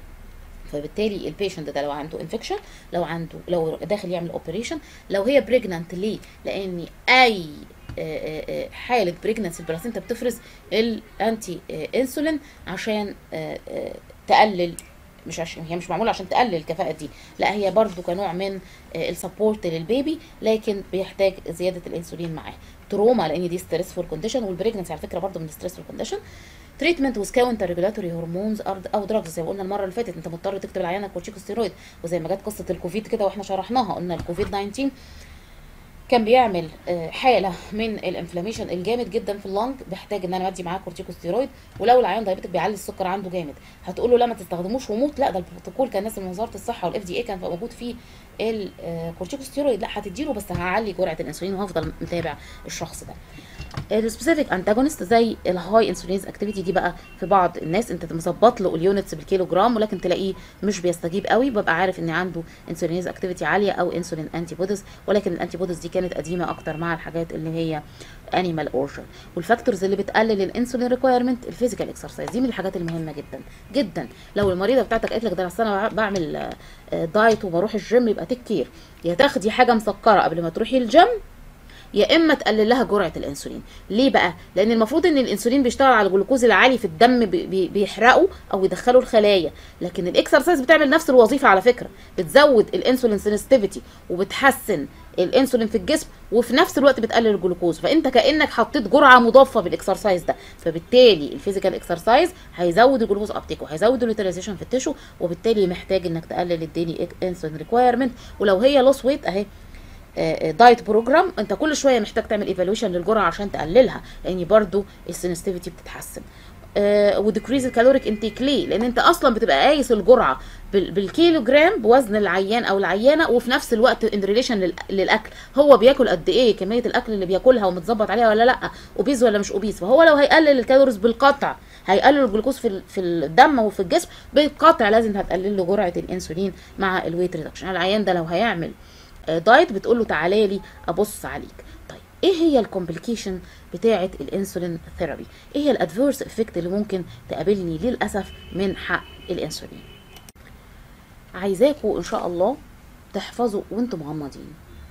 فبالتالي البيشنت ده لو عنده انفكشن لو عنده لو داخل يعمل اوبريشن لو هي بريجنانت ليه لان اي آه، آه، آه، حاله بريجنانسي البلاسينتا بتفرز الانتي آه، انسولين عشان آه، آه، تقلل مش عشان هي مش معموله عشان تقلل الكفاءه دي لا هي برضو كنوع من السبورت للبيبي لكن بيحتاج زياده الانسولين معاه تروما لان دي ستريسفول كونديشن والبريجنسي على فكره برضو من ستريسفول كونديشن تريتمنت وذ كاونتر ريجولاتوري هرمونز او دراجز زي ما قلنا المره اللي فاتت انت مضطر تكتب العيانه كورتيكوستيرويد وزي ما جت قصه الكوفيد كده واحنا شرحناها قلنا الكوفيد 19 كان بيعمل آه، حاله من الانفلاميشن الجامد جدا في اللنج بيحتاج ان انا ادي معاه كورتيكوستيرويد ولو العيان دايبيتك بيعلي السكر عنده جامد هتقول له لا ما تستخدموش وموت لا ده البروتوكول كان نازل من وزاره الصحه والاف دي اي كان موجود فيه الكورتيكوستيرويد لا هتديله بس هعلي جرعه الانسولين وهفضل متابع الشخص ده السبيسيفيك انتاجونست زي الهاي انسولينز اكتيفيتي دي بقى في بعض الناس انت مظبط له اليونتس بالكيلو جرام ولكن تلاقيه مش بيستجيب قوي ببقى عارف ان عنده انسولينز اكتيفيتي عاليه او انسولين انتي بوديز ولكن الانتي بوديز دي كانت قديمه اكتر مع الحاجات اللي هي انيمال اورجن والفاكتورز اللي بتقلل الانسولين ريكويرمنت الفيزيكال اكسرسايز دي من الحاجات المهمه جدا جدا لو المريضه بتاعتك قالت لك ده أصل انا بعمل آه، آه، دايت وبروح الجيم يبقى تك كير يا تاخدي حاجه مسكره قبل ما تروحي الجيم يا اما تقلل لها جرعه الانسولين ليه بقى لان المفروض ان الانسولين بيشتغل على الجلوكوز العالي في الدم بي- بي- بيحرقه او يدخله الخلايا لكن الاكسرسايز بتعمل نفس الوظيفه على فكره بتزود الانسولين سنسيتيفيتي وبتحسن الانسولين في الجسم وفي نفس الوقت بتقلل الجلوكوز فانت كانك حطيت جرعه مضافه بالاكسرسايز ده فبالتالي الفيزيكال اكسرسايز هيزود الجلوكوز ابتيك وهيزود اليوتيلايزيشن في التشو وبالتالي محتاج انك تقلل الديلي انسولين ريكويرمنت ولو هي لوس ويت اهي دايت بروجرام انت كل شويه محتاج تعمل ايفالويشن للجرعه عشان تقللها لان برضو السنسيتيفيتي بتتحسن وديكريز الكالوريك انتيك ليه لان انت اصلا بتبقى قايس الجرعه بال- بالكيلو جرام بوزن العيان او العيانه وفي نفس الوقت ان ريليشن للاكل هو بياكل قد ايه كميه الاكل اللي بياكلها ومتظبط عليها ولا لا اوبيز ولا مش اوبيز فهو لو هيقلل الكالوريز بالقطع هيقلل الجلوكوز في ال- في الدم وفي الجسم بالقطع لازم هتقلل له جرعه الانسولين مع الويت ريدكشن العيان ده لو هيعمل آه، دايت بتقول له تعالى لي ابص عليك طيب ايه هي الكومبليكيشن بتاعه الانسولين ثيرابي ايه هي الادفيرس افكت اللي ممكن تقابلني للاسف من حق الانسولين عايزاكم ان شاء الله تحفظوا وانتم مغمضين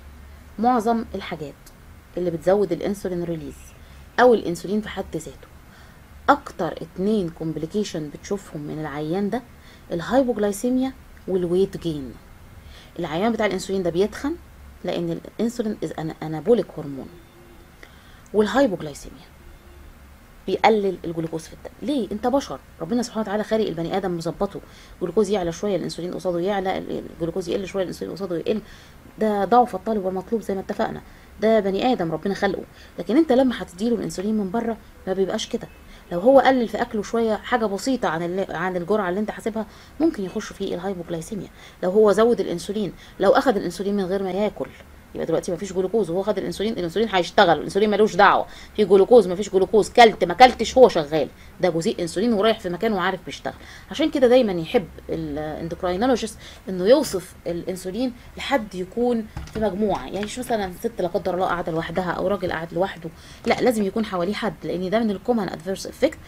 معظم الحاجات اللي بتزود الانسولين ريليز او الانسولين في حد ذاته اكتر اتنين كومبليكيشن بتشوفهم من العيان ده الهايبوجلايسيميا والويت جين العيان بتاع الانسولين ده بيتخن لان الانسولين از انابوليك هرمون والهايبوجلايسيميا بيقلل الجلوكوز في الدم ليه انت بشر ربنا سبحانه وتعالى خالق البني ادم مظبطه الجلوكوز يعلى شويه الانسولين قصاده يعلى الجلوكوز يقل شويه الانسولين قصاده يقل ده ضعف الطالب والمطلوب زي ما اتفقنا ده بني ادم ربنا خلقه لكن انت لما هتديله الانسولين من بره ما بيبقاش كده لو هو قلل في اكله شويه حاجه بسيطه عن اللي عن الجرعه اللي انت حاسبها ممكن يخش فيه الهايبوجلايسيميا لو هو زود الانسولين لو اخذ الانسولين من غير ما ياكل يبقى دلوقتي مفيش جلوكوز وهو خد الانسولين الانسولين هيشتغل الانسولين ملوش دعوه في جلوكوز مفيش جلوكوز كلت ما كلتش هو شغال ده جزيء انسولين ورايح في مكان وعارف بيشتغل عشان كده دايما يحب الاندوكراينولوجيست انه يوصف الانسولين لحد يكون في مجموعه يعني مش مثلا ست لا قدر الله قاعده لوحدها او راجل قاعد لوحده لا لازم يكون حواليه حد لان ده من الكومن ادفيرس افكت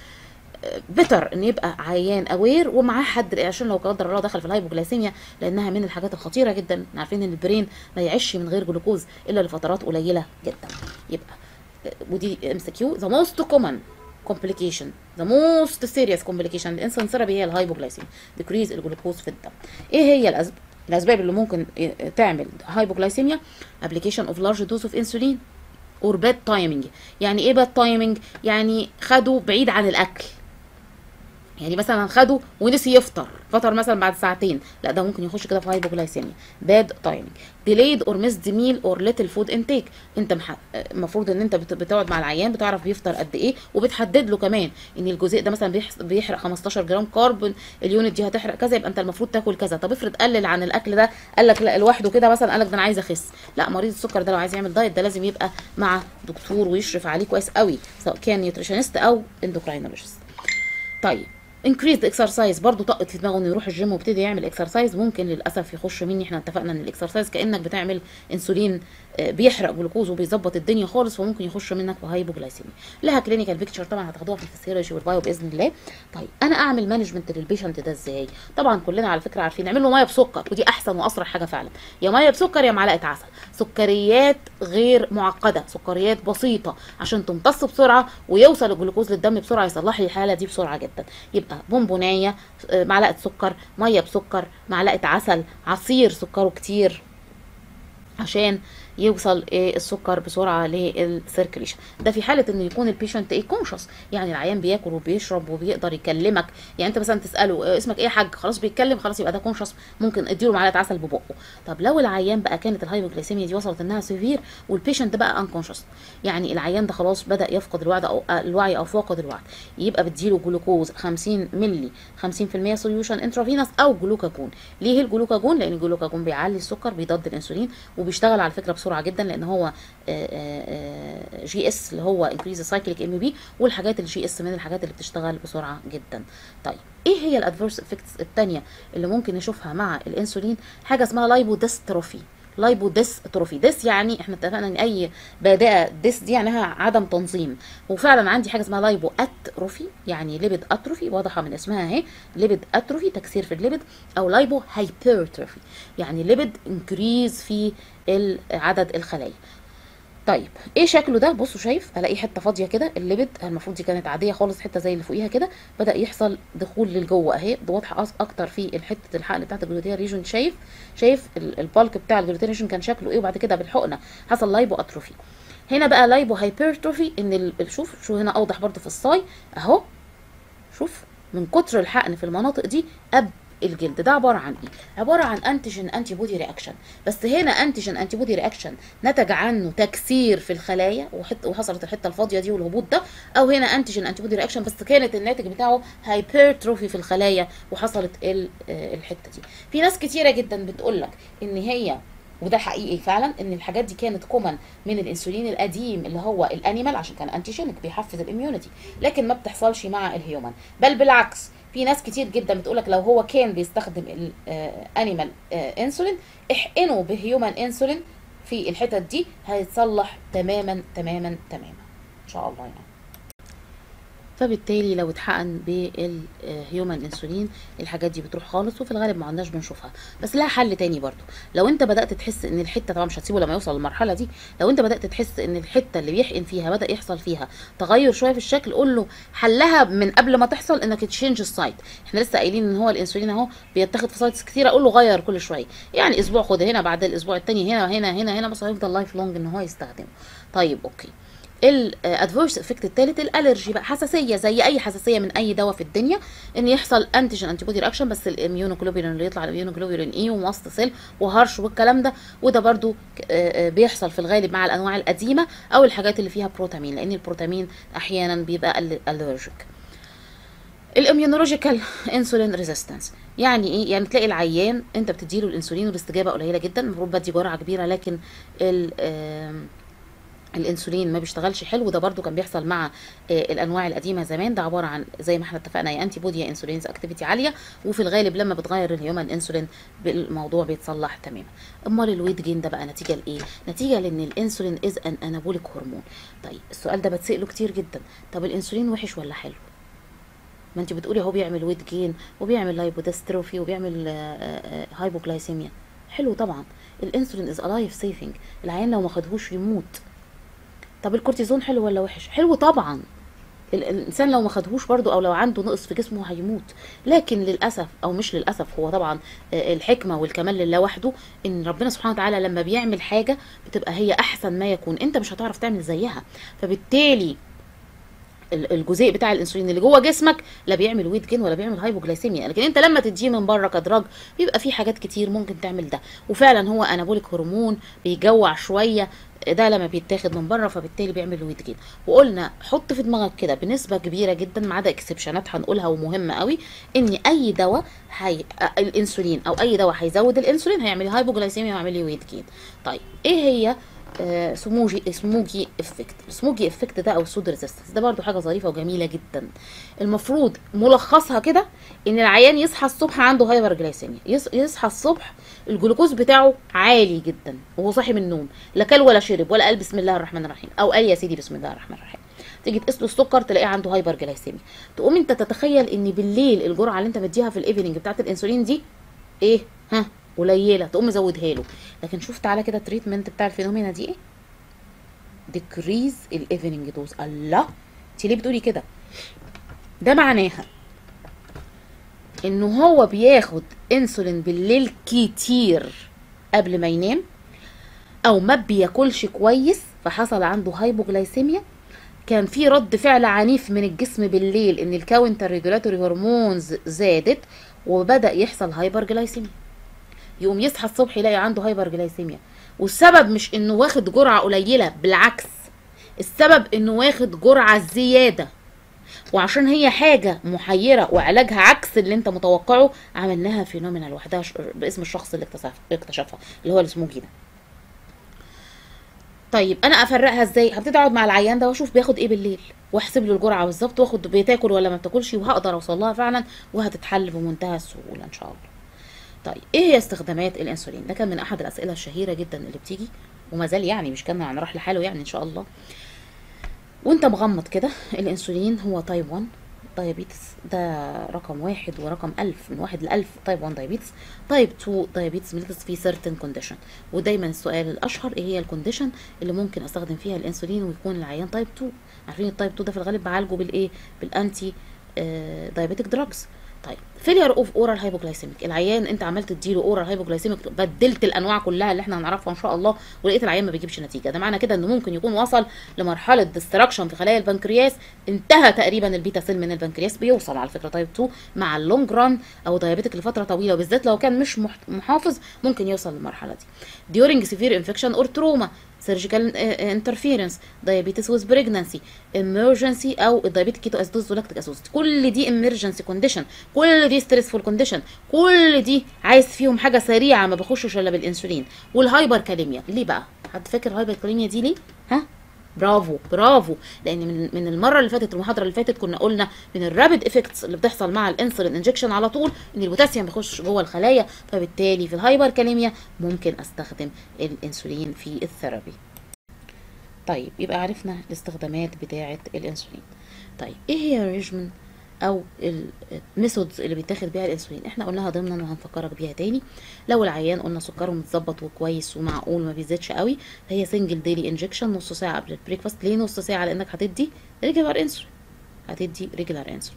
بتر ان يبقى عيان اوير ومعاه حد عشان لو قدر الله دخل في الهايبوجلايسيميا لانها من الحاجات الخطيره جدا عارفين ان البرين ما يعيش من غير جلوكوز الا لفترات قليله جدا يبقى ودي ام سي كيو ذا موست كومن complication the most serious complication الانسولين ثيرابي هي الهايبوجلايسيميا decrease الجلوكوز في الدم ايه هي الاسباب الاسباب اللي ممكن تعمل هايبوجلايسيميا application of large dose of insulin or bad timing يعني ايه bad timing يعني خدوا بعيد عن الاكل يعني مثلا خده ونسي يفطر فطر مثلا بعد ساعتين لا ده ممكن يخش كده في هايبوجلايسيميا باد تايمينج ديليد اور ميس ميل اور ليتل فود انتيك انت المفروض ان انت بتقعد مع العيان بتعرف بيفطر قد ايه وبتحدد له كمان ان الجزيء ده مثلا بيحرق 15 جرام كارب اليونت دي هتحرق كذا يبقى انت المفروض تاكل كذا طب افرض قلل عن الاكل ده قال لك لا لوحده كده مثلا قال لك ده انا عايز اخس لا مريض السكر ده لو عايز يعمل دايت ده لازم يبقى مع دكتور ويشرف عليه كويس قوي سواء كان نيوتريشنست او اندوكراينولوجيست طيب انكريز اكسرسايز برضو طقت في دماغه انه يروح الجيم ويبتدي يعمل اكسرسايز ممكن للاسف يخش مني احنا اتفقنا ان الاكسرسايز كانك بتعمل انسولين بيحرق جلوكوز وبيظبط الدنيا خالص فممكن يخش منك في هايبوجلايسيميا لها كلينيكال بيكتشر طبعا هتاخدوها في الفسيولوجي والبايو باذن الله طيب انا اعمل مانجمنت للبيشنت ده ازاي طبعا كلنا على فكره عارفين نعمل له ميه بسكر ودي احسن واسرع حاجه فعلا يا ميه بسكر يا معلقه عسل سكريات غير معقده سكريات بسيطه عشان تمتص بسرعه ويوصل الجلوكوز للدم بسرعه يصلح لي الحاله دي بسرعه جدا يبقى بونبونايه معلقه سكر ميه بسكر معلقه عسل عصير سكره كتير عشان يوصل ايه السكر بسرعه للسيركليشن ده في حاله ان يكون البيشنت ايه كونشس يعني العيان بياكل وبيشرب وبيقدر يكلمك يعني انت مثلا تساله اسمك ايه يا حاج خلاص بيتكلم خلاص يبقى ده كونشس ممكن اديله معلقه عسل ببقه طب لو العيان بقى كانت الهايبوجلايسيميا دي وصلت انها سيفير والبيشنت بقى انكونشس يعني العيان ده خلاص بدا يفقد الوعي او الوعي او فاقد الوعي يبقى بتديله جلوكوز 50 مللي 50% سوليوشن انترافينوس او جلوكاجون ليه الجلوكاجون لان الجلوكاجون بيعلي السكر بيضاد الانسولين وبيشتغل على فكره بسرعه جدا لان هو جي اس اللي هو انكريز سايكليك ام بي والحاجات الجي اس من الحاجات اللي بتشتغل بسرعه جدا طيب ايه هي الادفيرس افكتس الثانيه اللي ممكن نشوفها مع الانسولين حاجه اسمها لايبوديستروفي لايبو ديس اتروفي ديس يعني احنا اتفقنا ان اي بادئه ديس دي يعني عدم تنظيم وفعلا عندي حاجه اسمها لايبو اتروفي يعني ليبيد اتروفي واضحه من اسمها اهي ليبيد اتروفي تكسير في الليبيد او لايبو هايبرتروفي يعني ليبيد انكريز في عدد الخلايا طيب ايه شكله ده بصوا شايف الاقي حته فاضيه كده الليبيد المفروض دي كانت عاديه خالص حته زي اللي فوقيها كده بدا يحصل دخول للجوه اهي واضحه اكتر في الحته الحقن بتاعت الجلوتيا ريجون شايف شايف البالك بتاع الجلوتيا ريجون كان شكله ايه وبعد كده بالحقنه حصل لايبو اتروفي هنا بقى لايبو هايبرتروفي ان شوف شو هنا اوضح برده في الصاي اهو شوف من كتر الحقن في المناطق دي اب الجلد ده عباره عن ايه عباره عن انتيجين انتي بودي رياكشن بس هنا انتيجين انتي بودي رياكشن نتج عنه تكسير في الخلايا وحت وحصلت الحته الفاضيه دي والهبوط ده او هنا انتيجين انتي بودي رياكشن بس كانت الناتج بتاعه هايبرتروفي في الخلايا وحصلت الحته دي في ناس كتيره جدا بتقول لك ان هي وده حقيقي فعلا ان الحاجات دي كانت كومن من الانسولين القديم اللي هو الانيمال عشان كان انتيجينيك بيحفز الاميونيتي لكن ما بتحصلش مع الهيومن بل بالعكس في ناس كتير جدا بتقولك لو هو كان بيستخدم الانيمال انسولين احقنه بهيومن انسولين في الحتت دي هيتصلح تماما تماما تماما ان شاء الله يعني فبالتالي لو اتحقن بالهيومن انسولين الحاجات دي بتروح خالص وفي الغالب ما عندناش بنشوفها بس لها حل تاني برضو لو انت بدات تحس ان الحته طبعا مش هتسيبه لما يوصل للمرحله دي لو انت بدات تحس ان الحته اللي بيحقن فيها بدا يحصل فيها تغير شويه في الشكل قول له حلها من قبل ما تحصل انك تشينج السايت احنا لسه قايلين ان هو الانسولين اهو بيتاخد في سايتس كتيره اقول له غير كل شويه يعني اسبوع خد هنا بعد الاسبوع التاني هنا هنا هنا هنا بس هيفضل لايف لونج ان هو يستخدمه طيب اوكي الادفيرس افكت الثالث الالرجي بقى حساسيه زي اي حساسيه من اي دواء في الدنيا ان يحصل انتيجين انتي بودي رياكشن بس الاميونوجلوبولين اللي يطلع الاميونوجلوبولين اي وماست سيل وهرش والكلام ده وده برضو آه، آه، بيحصل في الغالب مع الانواع القديمه او الحاجات اللي فيها بروتامين لان البروتامين احيانا بيبقى الرجيك الاميونولوجيكال انسولين ريزيستنس يعني ايه يعني تلاقي العيان انت بتديله الانسولين والاستجابه قليله جدا المفروض بدي جرعه كبيره لكن ال آم، الانسولين ما بيشتغلش حلو وده برضو كان بيحصل مع آه، الانواع القديمه زمان ده عباره عن زي ما احنا اتفقنا يا انتي بودي يا انسولينز اكتيفيتي عاليه وفي الغالب لما بتغير الهيومن انسولين الموضوع بيتصلح تماما امال الويت جين ده بقى نتيجه لايه نتيجه لان الانسولين از ان انابوليك هرمون طيب السؤال ده بتساله كتير جدا طب الانسولين وحش ولا حلو ما انت بتقولي هو بيعمل ويت جين وبيعمل لايبودستروفي وبيعمل آه، آه، هايبوجلايسيميا حلو طبعا الانسولين از الايف سيفنج العيان لو ما خدهوش يموت طب الكورتيزون حلو ولا وحش حلو طبعا ال- الانسان لو ما خدهوش برضو او لو عنده نقص في جسمه هيموت لكن للاسف او مش للاسف هو طبعا آه، الحكمه والكمال لله وحده ان ربنا سبحانه وتعالى لما بيعمل حاجه بتبقى هي احسن ما يكون انت مش هتعرف تعمل زيها فبالتالي ال- الجزيء بتاع الانسولين اللي جوه جسمك لا بيعمل ويت جين ولا بيعمل هايبوجلايسيميا لكن انت لما تديه من بره كدراج بيبقى في حاجات كتير ممكن تعمل ده وفعلا هو انابوليك هرمون بيجوع شويه ده لما بيتاخد من بره فبالتالي بيعمل ويت جين وقلنا حط في دماغك كده بنسبه كبيره جدا ما عدا اكسبشنات هنقولها ومهمه قوي ان اي دواء هي... الانسولين او اي دواء هيزود الانسولين هيعمل لي هايبوجلايسيميا ويعمل لي ويت جين طيب ايه هي آه، سموجي سموجي افكت السموجي افكت ده او السود ريزيستنس ده برضو حاجه ظريفه وجميله جدا المفروض ملخصها كده ان العيان يصحى الصبح عنده هايبر جلايسيميا يص- يصحى الصبح الجلوكوز بتاعه عالي جدا وهو صاحي من النوم لا كل ولا شرب ولا قال بسم الله الرحمن الرحيم او قال يا سيدي بسم الله الرحمن الرحيم تيجي تقيس له السكر تلاقيه عنده هايبر جلايسيميا تقوم انت تتخيل ان بالليل الجرعه اللي انت مديها في الايفنينج بتاعت الانسولين دي ايه ها قليله تقوم مزودها له لكن شوف تعالى كده التريتمنت بتاع الفينومينا دي ايه ديكريز الايفنينج دوز الله انت ليه بتقولي كده ده معناها ان هو بياخد انسولين بالليل كتير قبل ما ينام او ما بياكلش كويس فحصل عنده هايبوجلايسيميا كان في رد فعل عنيف من الجسم بالليل ان الكاونتر ريجولاتوري هرمونز زادت وبدا يحصل هايبر جلايسيميا يقوم يصحى الصبح يلاقي عنده هايبر جلايسيميا والسبب مش انه واخد جرعه قليله بالعكس السبب انه واخد جرعه زياده وعشان هي حاجة محيرة وعلاجها عكس اللي انت متوقعه عملناها فينومينا لوحدها ش- باسم الشخص اللي اكتشف اكتشفها اللي هو السموجي ده طيب انا افرقها ازاي هبتدي اقعد مع العيان ده واشوف بياخد ايه بالليل واحسب له الجرعه بالظبط واخد بتاكل ولا ما بتاكلش وهقدر اوصل لها فعلا وهتتحل بمنتهى السهوله ان شاء الله طيب ايه هي استخدامات الانسولين ده كان من احد الاسئله الشهيره جدا اللي بتيجي وما زال يعني مش كان راح لحاله يعني ان شاء الله وانت مغمض كده الانسولين هو تايب 1 دايابيتس ده رقم واحد ورقم ألف من واحد لألف تايب 1 دايابيتس تايب 2 دايابيتس ميلتس في certain condition ودايما السؤال الأشهر ايه هي الكونديشن اللي ممكن استخدم فيها الانسولين ويكون العيان تايب 2 عارفين التايب 2 ده في الغالب بعالجه بالايه بالانتي دايابيتك دراجز طيب فيلير اوف اورال هايبوجلايسيميك العيان انت عملت تديله اورال هايبوجلايسيميك بدلت الانواع كلها اللي احنا هنعرفها ان شاء الله ولقيت العيان ما بيجيبش نتيجه ده معنى كده انه ممكن يكون وصل لمرحله ديستراكشن في خلايا البنكرياس انتهى تقريبا البيتا سيل من البنكرياس بيوصل على فكره تايب 2 مع اللونج ران او دايابيتك لفتره طويله وبالذات لو كان مش محت- محافظ ممكن يوصل للمرحله دي during severe infection or trauma surgical interference diabetes with pregnancy emergency او الدايابيتك كيتو اسيدوز ولاكتيك اسيدوز كل دي emergency condition كل دي stressful condition كل دي عايز فيهم حاجه سريعه ما بخشش الا بالانسولين والهايبر كاليميا ليه بقى حد فاكر الهايبر كاليميا دي ليه ها برافو برافو لان من من المره اللي فاتت المحاضره اللي فاتت كنا قلنا من الرابid افكتس اللي بتحصل مع الانسولين انجكشن على طول ان البوتاسيوم بيخش جوه الخلايا فبالتالي في الهايبر كاليميا ممكن استخدم الانسولين في الثيرابي طيب يبقى عرفنا الاستخدامات بتاعه الانسولين طيب ايه هي الريجمن او الميثودز اللي بيتاخد بيها الانسولين احنا قلناها ضمنا وهنفكرك بيها تاني لو العيان قلنا سكره متظبط وكويس ومعقول ما بيزيدش قوي فهي سنجل ديلي انجكشن نص ساعه قبل البريكفاست ليه نص ساعه لانك هتدي ريجولار انسولين هتدي ريجولار انسولين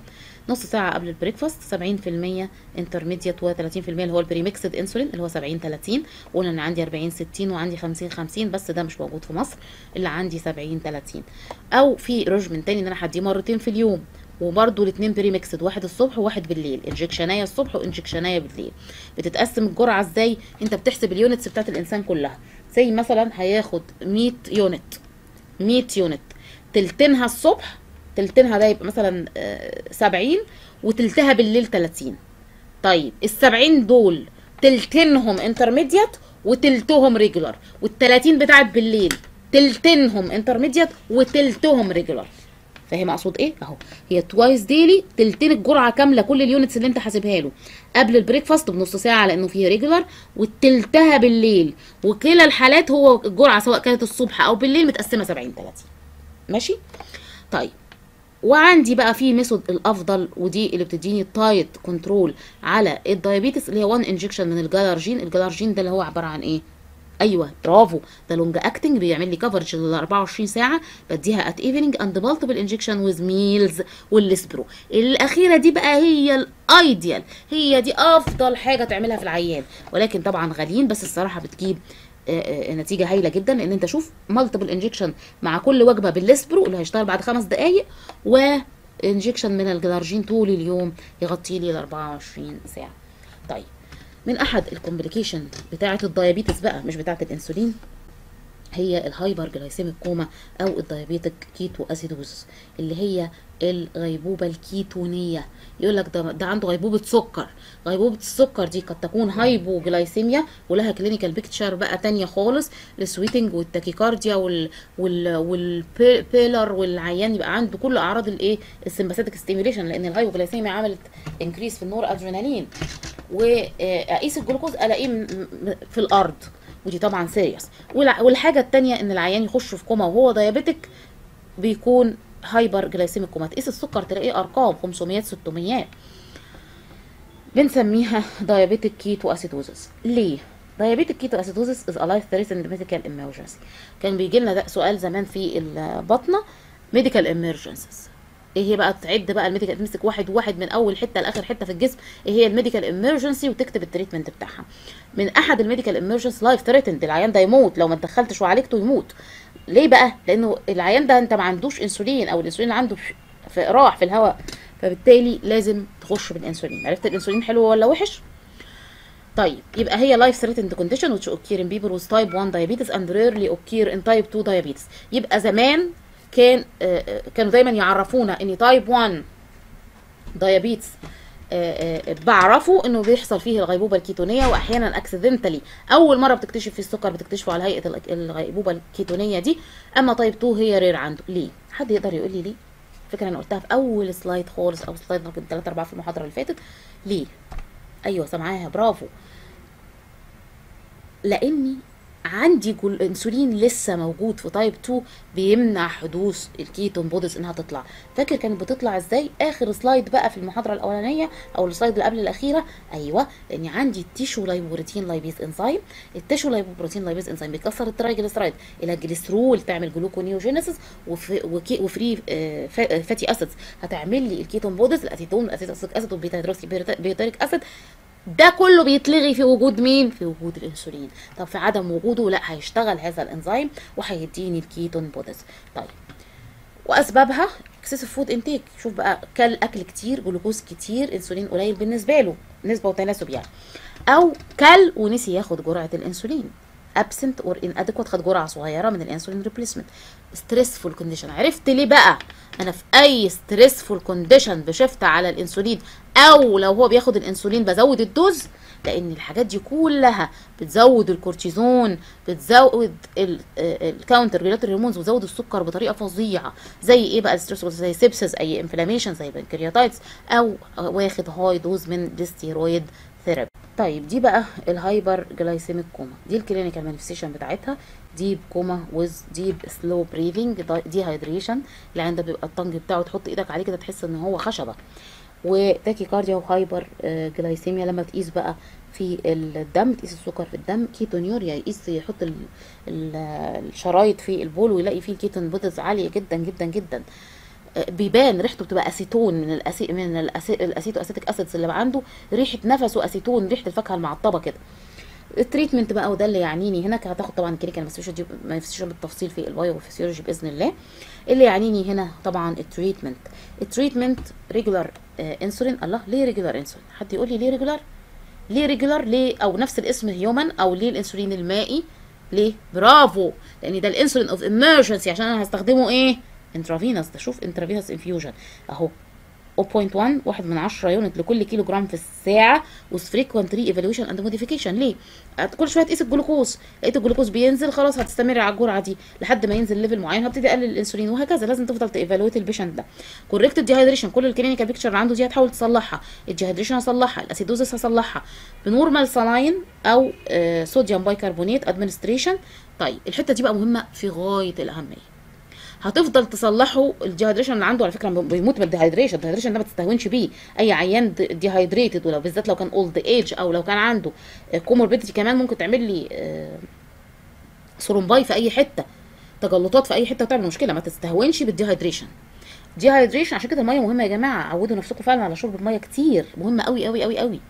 نص ساعه قبل البريكفاست 70% انترميديت و30% اللي هو البريمكسد انسولين اللي هو 70 30 قلنا ان عندي 40 60 وعندي 50 50 بس ده مش موجود في مصر اللي عندي 70 30 او في رجم تاني ان انا هديه مرتين في اليوم وبرده الاثنين بري ميكسد واحد الصبح وواحد بالليل انجكشنايه الصبح وانجكشنايه بالليل بتتقسم الجرعه ازاي انت بتحسب اليونتس بتاعت الانسان كلها زي مثلا هياخد 100 يونت 100 يونت تلتينها الصبح تلتينها ده يبقى مثلا آه، 70 وتلتها بالليل 30 طيب ال 70 دول تلتينهم انترميديت وتلتهم ريجولار وال 30 بتاعت بالليل تلتينهم انترميديت وتلتهم ريجولار فاهم اقصد ايه اهو هي توايس ديلي تلتين الجرعه كامله كل اليونتس اللي انت حاسبها له قبل البريكفاست بنص ساعه لانه فيه ريجولار وتلتها بالليل وكلا الحالات هو الجرعه سواء كانت الصبح او بالليل متقسمه 70 30 ماشي طيب وعندي بقى في ميثود الافضل ودي اللي بتديني تايت كنترول على الدايابيتس اللي هي 1 انجكشن من الجلارجين الجلارجين ده اللي هو عباره عن ايه ايوه برافو ده لونج اكتنج بيعمل لي كفرج لل 24 ساعه بديها ات ايفنينج اند مالتيبل انجكشن ويز ميلز والسبرو الاخيره دي بقى هي الايديال هي دي افضل حاجه تعملها في العيان ولكن طبعا غاليين بس الصراحه بتجيب آه، آه، نتيجه هايله جدا لان انت شوف مالتيبل انجكشن مع كل وجبه بالسبرو اللي هيشتغل بعد خمس دقائق و انجكشن من الجلارجين طول اليوم يغطي لي ال 24 ساعه طيب من احد الكومبليكيشن بتاعه الدايابيتس بقى مش بتاعه الانسولين هي الهايبر جلايسيميك كوما او الدايابيتك كيتو اسيدوزس اللي هي الغيبوبه الكيتونيه يقول لك ده, ده عنده غيبوبه سكر غيبوبه السكر دي قد تكون هايبوجلايسيميا ولها كلينيكال بيكتشر بقى تانية خالص السويتنج والتاكيكارديا وال وال والبيلر والعيان يبقى عنده كل اعراض الايه السمباثيتك ستيميوليشن لان الهايبوجلايسيميا عملت انكريس في النور ادرينالين واقيس الجلوكوز الاقيه م- م- في الارض ودي طبعا سيريس والحاجه التانية ان العيان يخش في كوما وهو دايابيتك بيكون هايبر جلايسيميك كوما تقيس السكر تلاقيه ارقام 500 600 بنسميها دايابيتك كيتو اسيدوزس ليه دايابيتك كيتو اسيدوزس از لايف ثريتند ميديكال امرجنسي كان بيجي لنا ده سؤال زمان في البطنه ميديكال امرجنسيز ايه هي بقى تعد بقى الميديكال تمسك واحد واحد من اول حته لاخر حته في الجسم ايه هي الميديكال امرجنسي وتكتب التريتمنت بتاعها من احد الميديكال امرجنسي لايف ثريتند العيان ده يموت لو ما اتدخلتش وعالجته يموت ليه بقى لانه العيان ده انت ما عندوش انسولين او الانسولين عنده في- في راح في الهواء فبالتالي لازم تخش بالانسولين عرفت الانسولين حلو ولا وحش طيب يبقى هي life threatened condition which occur in people with type 1 diabetes and rarely occur in type 2 diabetes يبقى زمان كان آه، آه، كانوا دايما يعرفونا ان type 1 diabetes آه، آه، بعرفه انه بيحصل فيه الغيبوبه الكيتونيه واحيانا اكسيدنتالي اول مره بتكتشف فيه السكر بتكتشفه على هيئه الغ- الغيبوبه الكيتونيه دي اما تايب 2 هي رير عنده ليه حد يقدر يقول لي ليه فكره انا قلتها في اول سلايد خالص او سلايد ممكن 3 4 في المحاضره اللي فاتت ليه ايوه سامعاها برافو لاني عندي جل... انسولين لسه موجود في تايب 2 بيمنع حدوث الكيتون بودز انها تطلع فاكر كانت بتطلع ازاي اخر سلايد بقى في المحاضره الاولانيه او السلايد اللي قبل الاخيره ايوه لان عندي التيشو لايبوبروتين لايبيز انزيم التيشو لايبوبروتين لايبيز انزيم بيكسر الترايجليسرايد الى جليسرول تعمل جلوكونيوجينيسيس وف... وكي... وفري آه، فا- فاتي اسيدز هتعمل لي الكيتون بودز الاسيتون الاسيتيك اسيد والبيتا هيدروكسي بيوتريك اسيد ده كله بيتلغي في وجود مين في وجود الانسولين طب في عدم وجوده لا هيشتغل هذا الانزيم وهيديني الكيتون بودز طيب واسبابها اكسسيف فود انتيك شوف بقى كل اكل كتير جلوكوز كتير انسولين قليل بالنسبه له نسبه وتناسب يعني او كل ونسي ياخد جرعه الانسولين absent or inadequate خد جرعه صغيره من الانسولين ريبليسمنت stressful condition عرفت ليه بقى انا في اي stressful condition بشفت على الانسولين او لو هو بياخد الانسولين بزود الدوز لان الحاجات دي كلها بتزود الكورتيزون بتزود الكاونتر ريلاتوري هرمونز وتزود السكر بطريقه فظيعه زي ايه بقى الستريس زي سيبسس اي انفلاميشن زي بنكرياتايتس او واخد هاي دوز من الستيرويد ثيرابي طيب دي بقى الهايبر جلايسيميك كوما دي الكلينيكال مانيفستيشن بتاعتها ديب كوما ويز ديب سلو بريذنج دي هايدريشن اللي عندها بيبقى الطنج بتاعه تحط ايدك عليه كده تحس ان هو خشبه وتاكي كارديا وهايبر آه، جلايسيميا لما تقيس بقى في الدم تقيس السكر في الدم كيتونيوريا يقيس يحط ال- ال- الشرايط في البول ويلاقي فيه الكيتون بودز عاليه جدا جدا جدا آه، بيبان ريحته بتبقى اسيتون من الأسي من الأسي... الاسيتو اسيتيك اسيدز اللي عنده ريحه نفسه اسيتون ريحه الفاكهه المعطبه كده التريتمنت بقى وده اللي يعنيني هنا هتاخد طبعا كلينيكال مانيفستيشن مانيفستيشن بالتفصيل في البايو والفسيولوجي باذن الله اللي يعنيني هنا طبعا التريتمنت التريتمنت ريجولار انسولين الله ليه ريجولار انسولين حد يقول لي ليه ريجولار ليه ريجولار ليه او نفس الاسم هيومن او ليه الانسولين المائي ليه برافو لان ده الانسولين اوف امرجنسي عشان انا هستخدمه ايه انترافينوس ده شوف انترافينوس انفيوجن اهو 0.1 واحد من 10 يونت لكل كيلو جرام في الساعه with frequent re-evaluation and modification ليه؟ كل شويه تقيس الجلوكوز لقيت الجلوكوز بينزل خلاص هتستمر على الجرعه دي لحد ما ينزل ليفل معين هبتدي اقلل الانسولين وهكذا لازم تفضل تيفالويت البيشنت ده كوريكت الديهايدريشن كل الكلينيكال بيكتشر اللي عنده دي هتحاول تصلحها الديهايدريشن هصلحها الاسيدوزس هصلحها بنورمال سلاين او آه صوديوم بايكربونات ادمنستريشن طيب الحته دي بقى مهمه في غايه الاهميه هتفضل تصلحه الديهايدريشن اللي عنده على فكره بيموت من الديهايدريشن الديهايدريشن ده ما تستهونش بيه اي عيان ديهايدريتد ولو بالذات لو كان اولد ايج او لو كان عنده كوموربيديتي كمان ممكن تعمل لي سرومباي في اي حته تجلطات في اي حته تعمل مشكله ما تستهونش بالديهايدريشن ديهايدريشن عشان كده الميه مهمه يا جماعه عودوا نفسكم فعلا على شرب الميه كتير مهمه قوي قوي قوي قوي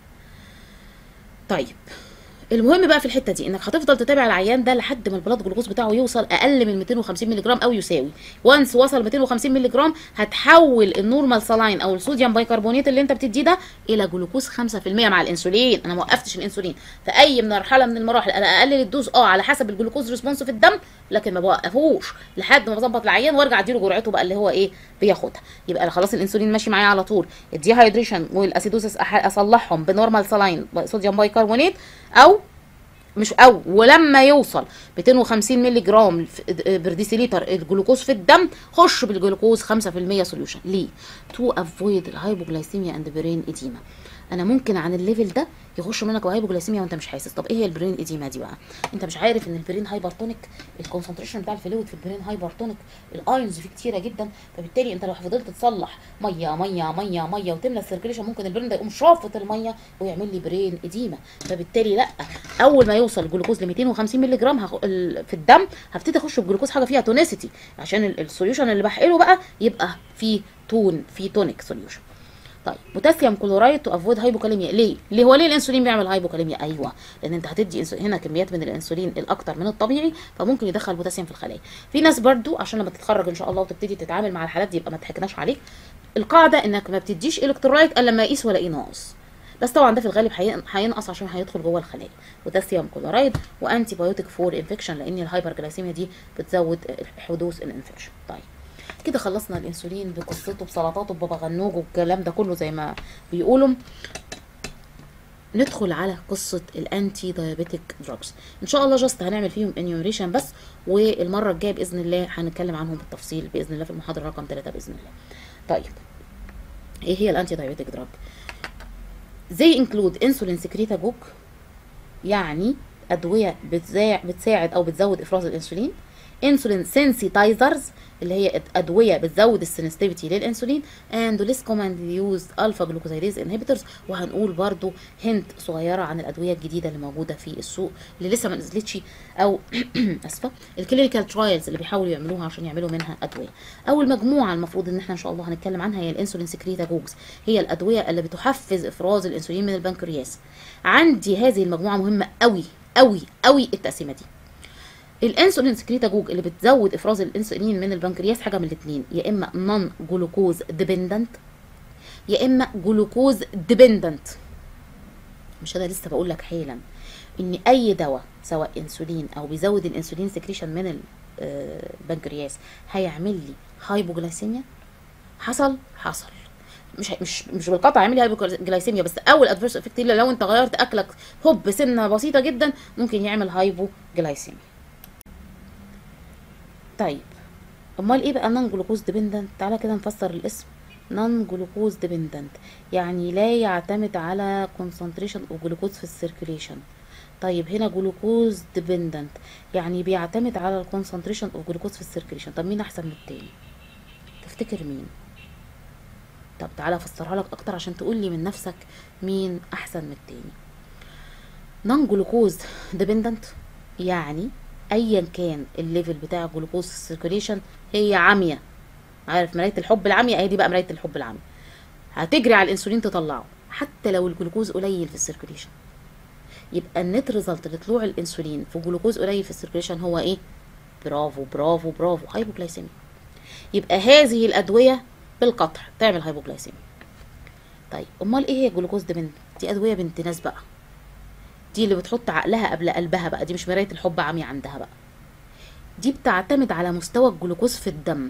طيب المهم بقى في الحته دي انك هتفضل تتابع العيان ده لحد ما البلاد جلوكوز بتاعه يوصل اقل من 250 مللي جرام او يساوي وانس وصل 250 مللي جرام هتحول النورمال سلاين او الصوديوم بايكربونات اللي انت بتديه ده الى جلوكوز 5% مع الانسولين انا ما وقفتش الانسولين في اي مرحله من المراحل انا اقلل الدوز اه على حسب الجلوكوز ريسبونس في الدم لكن ما بوقفوش لحد ما بظبط العيان وارجع اديله جرعته بقى اللي هو ايه بياخدها يبقى خلاص الانسولين ماشي معايا على طول الديهايدريشن والاسيدوسس اصلحهم بنورمال سلاين صوديوم بايكربونات او مش او ولما يوصل 250 مللي جرام برديسيليتر الجلوكوز في الدم خش بالجلوكوز 5% سوليوشن ليه تو افويد الهايبوجلايسيميا اند برين اديما انا ممكن عن الليفل ده يخش منك هايبوجلايسيميا وانت مش حاسس طب ايه هي البرين اديما دي بقى انت مش عارف ان البرين هايبرتونيك الكونسنتريشن بتاع الفلويد في البرين هايبرتونيك الايونز فيه كتيره جدا فبالتالي انت لو فضلت تصلح ميه ميه ميه ميه وتملى السيركيليشن ممكن البرين ده يقوم شافط الميه ويعمل لي برين اديما فبالتالي لا اول ما يوصل الجلوكوز ل 250 مللي جرام هخ... في الدم هبتدي اخش بجلوكوز حاجه فيها تونيسيتي عشان السوليوشن اللي بحقله بقى يبقى فيه تون فيه تونيك سوليوشن طيب بوتاسيوم كلورايد تو افويد هايبوكاليميا ليه ليه هو ليه الانسولين بيعمل هايبوكاليميا ايوه لان انت هتدي هنا كميات من الانسولين الاكتر من الطبيعي فممكن يدخل بوتاسيوم في الخلايا في ناس برضو عشان لما تتخرج ان شاء الله وتبتدي تتعامل مع الحالات دي يبقى ما تحكناش عليك القاعده انك ما بتديش الكترولايت الا لما يقيس ولا ناقص بس طبعا ده في الغالب هينقص عشان هيدخل جوه الخلايا بوتاسيوم كلورايد وانتي بايوتيك فور انفكشن لان الهايبر جلايسيميا دي بتزود حدوث الانفكشن طيب كده خلصنا الانسولين بقصته بسلطاته ببابا غنوج والكلام ده كله زي ما بيقولوا ندخل على قصة الانتي دايابيتيك دراجز ان شاء الله جاست هنعمل فيهم انيومريشن بس والمرة الجاية باذن الله هنتكلم عنهم بالتفصيل باذن الله في المحاضرة رقم 3 باذن الله طيب ايه هي الانتي دايابيتيك دراج زي انكلود انسولين سكريتاجوك يعني ادوية بتساعد او بتزود افراز الانسولين انسولين سensitizers اللي هي ادويه بتزود السنسيتيفيتي للانسولين اند ليس كوماندلي يوزد الفا جلوكوزايديز انهبيتورز وهنقول برضو هنت صغيره عن الادويه الجديده اللي موجوده في السوق اللي لسه ما نزلتش او اسفه الكلينيكال ترايلز اللي بيحاولوا يعملوها عشان يعملوا منها ادويه اول مجموعه المفروض ان احنا ان شاء الله هنتكلم عنها هي الانسولين سكريتاجوجز هي الادويه اللي بتحفز افراز الانسولين من البنكرياس عندي هذه المجموعه مهمه قوي قوي قوي التقسيمه دي الانسولين سكريتاجوج اللي بتزود افراز الانسولين من البنكرياس حاجه من الاثنين يا اما نون جلوكوز ديبندنت يا اما جلوكوز ديبندنت مش انا لسه بقول لك حالا ان اي دواء سواء انسولين او بيزود الانسولين سكريشن من البنكرياس هيعمل لي هايبوجلايسيميا حصل حصل مش مش مش بالقطع عامل لي هايبوجلايسيميا بس اول ادفيرس افكت لو انت غيرت اكلك هوب سنه بسيطه جدا ممكن يعمل هايبوجلايسيميا طيب امال ايه بقى نون جلوكوز ديبندنت تعالى كده نفسر الاسم نون جلوكوز ديبندنت يعني لا يعتمد على كونسنتريشن اوف جلوكوز في السيركيليشن طيب هنا جلوكوز ديبندنت يعني بيعتمد على الكونسنتريشن اوف جلوكوز في السيركيليشن طب مين احسن من التاني تفتكر مين طب تعالى افسرها لك اكتر عشان تقول لي من نفسك مين احسن من التاني نون جلوكوز ديبندنت يعني ايا كان الليفل بتاع الجلوكوز في السيركيليشن هي عاميه عارف مرايه الحب العمياء اهي دي بقى مرايه الحب العمياء هتجري على الانسولين تطلعه حتى لو الجلوكوز قليل في السيركوليشن يبقى النت ريزلت لطلوع الانسولين في جلوكوز قليل في السيركوليشن هو ايه برافو برافو برافو هايبوجلايسيميا يبقى هذه الادويه بالقطع تعمل هايبوجلايسيميا طيب امال ايه هي الجلوكوز ده بنت دي ادويه بنت ناس بقى دي اللي بتحط عقلها قبل قلبها بقى دي مش مرايه الحب عمي عندها بقى دي بتعتمد على مستوى الجلوكوز في الدم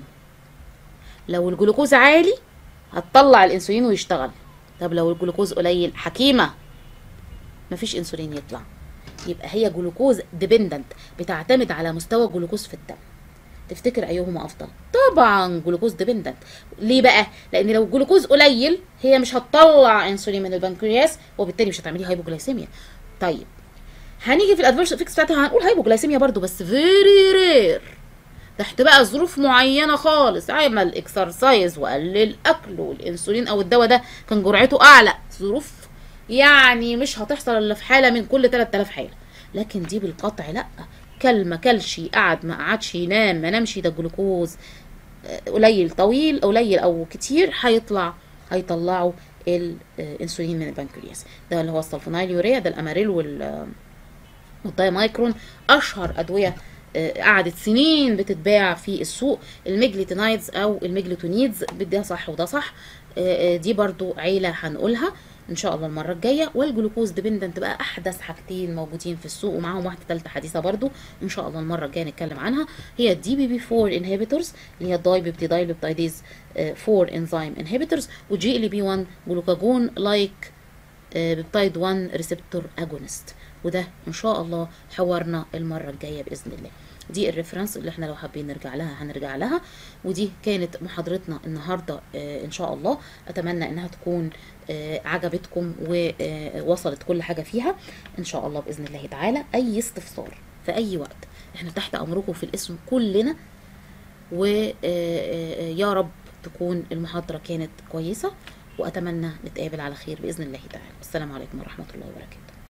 لو الجلوكوز عالي هتطلع الانسولين ويشتغل طب لو الجلوكوز قليل حكيمه مفيش انسولين يطلع يبقى هي جلوكوز ديبندنت بتعتمد على مستوى الجلوكوز في الدم تفتكر ايهما افضل طبعا جلوكوز ديبندنت ليه بقى لان لو الجلوكوز قليل هي مش هتطلع انسولين من البنكرياس وبالتالي مش هتعملي هايبوجلايسيميا طيب هنيجي في الادفيرس افكتس بتاعتها هنقول هايبوجلايسيميا برضو بس فيري رير تحت بقى ظروف معينه خالص عمل اكسرسايز وقلل اكل والانسولين او الدواء ده كان جرعته اعلى ظروف يعني مش هتحصل الا في حاله من كل 3000 حاله لكن دي بالقطع لا كل ما كلش قعد ما قعدش ينام ما نامش ده جلوكوز قليل طويل قليل او كتير هيطلع هيطلعوا الانسولين من البنكرياس ده اللي هو السلفونايل يوريا ده الاماريل وال والدايمايكرون اشهر ادويه قعدت سنين بتتباع في السوق الميجليتينايدز او الميجليتونيدز ده صح وده صح دي برضو عيله هنقولها ان شاء الله المره الجايه والجلوكوز ديبندنت بقى احدث حاجتين موجودين في السوق ومعاهم واحده ثالثه حديثه برضو ان شاء الله المره الجايه نتكلم عنها هي الدي بي بي 4 انهبيتورز اللي هي الداي بيبتيدايل بيبتايديز 4 انزيم انهبيتورز وجي ال بي 1 جلوكاجون لايك بيبتايد 1 ريسبتور اجونست وده ان شاء الله حوارنا المره الجايه باذن الله دي الريفرنس اللي احنا لو حابين نرجع لها هنرجع لها ودي كانت محاضرتنا النهارده اه ان شاء الله اتمنى انها تكون اه عجبتكم ووصلت كل حاجه فيها ان شاء الله باذن الله تعالى اي استفسار في اي وقت احنا تحت امركم في الاسم كلنا ويا رب تكون المحاضره كانت كويسه واتمنى نتقابل على خير باذن الله تعالى السلام عليكم ورحمه الله وبركاته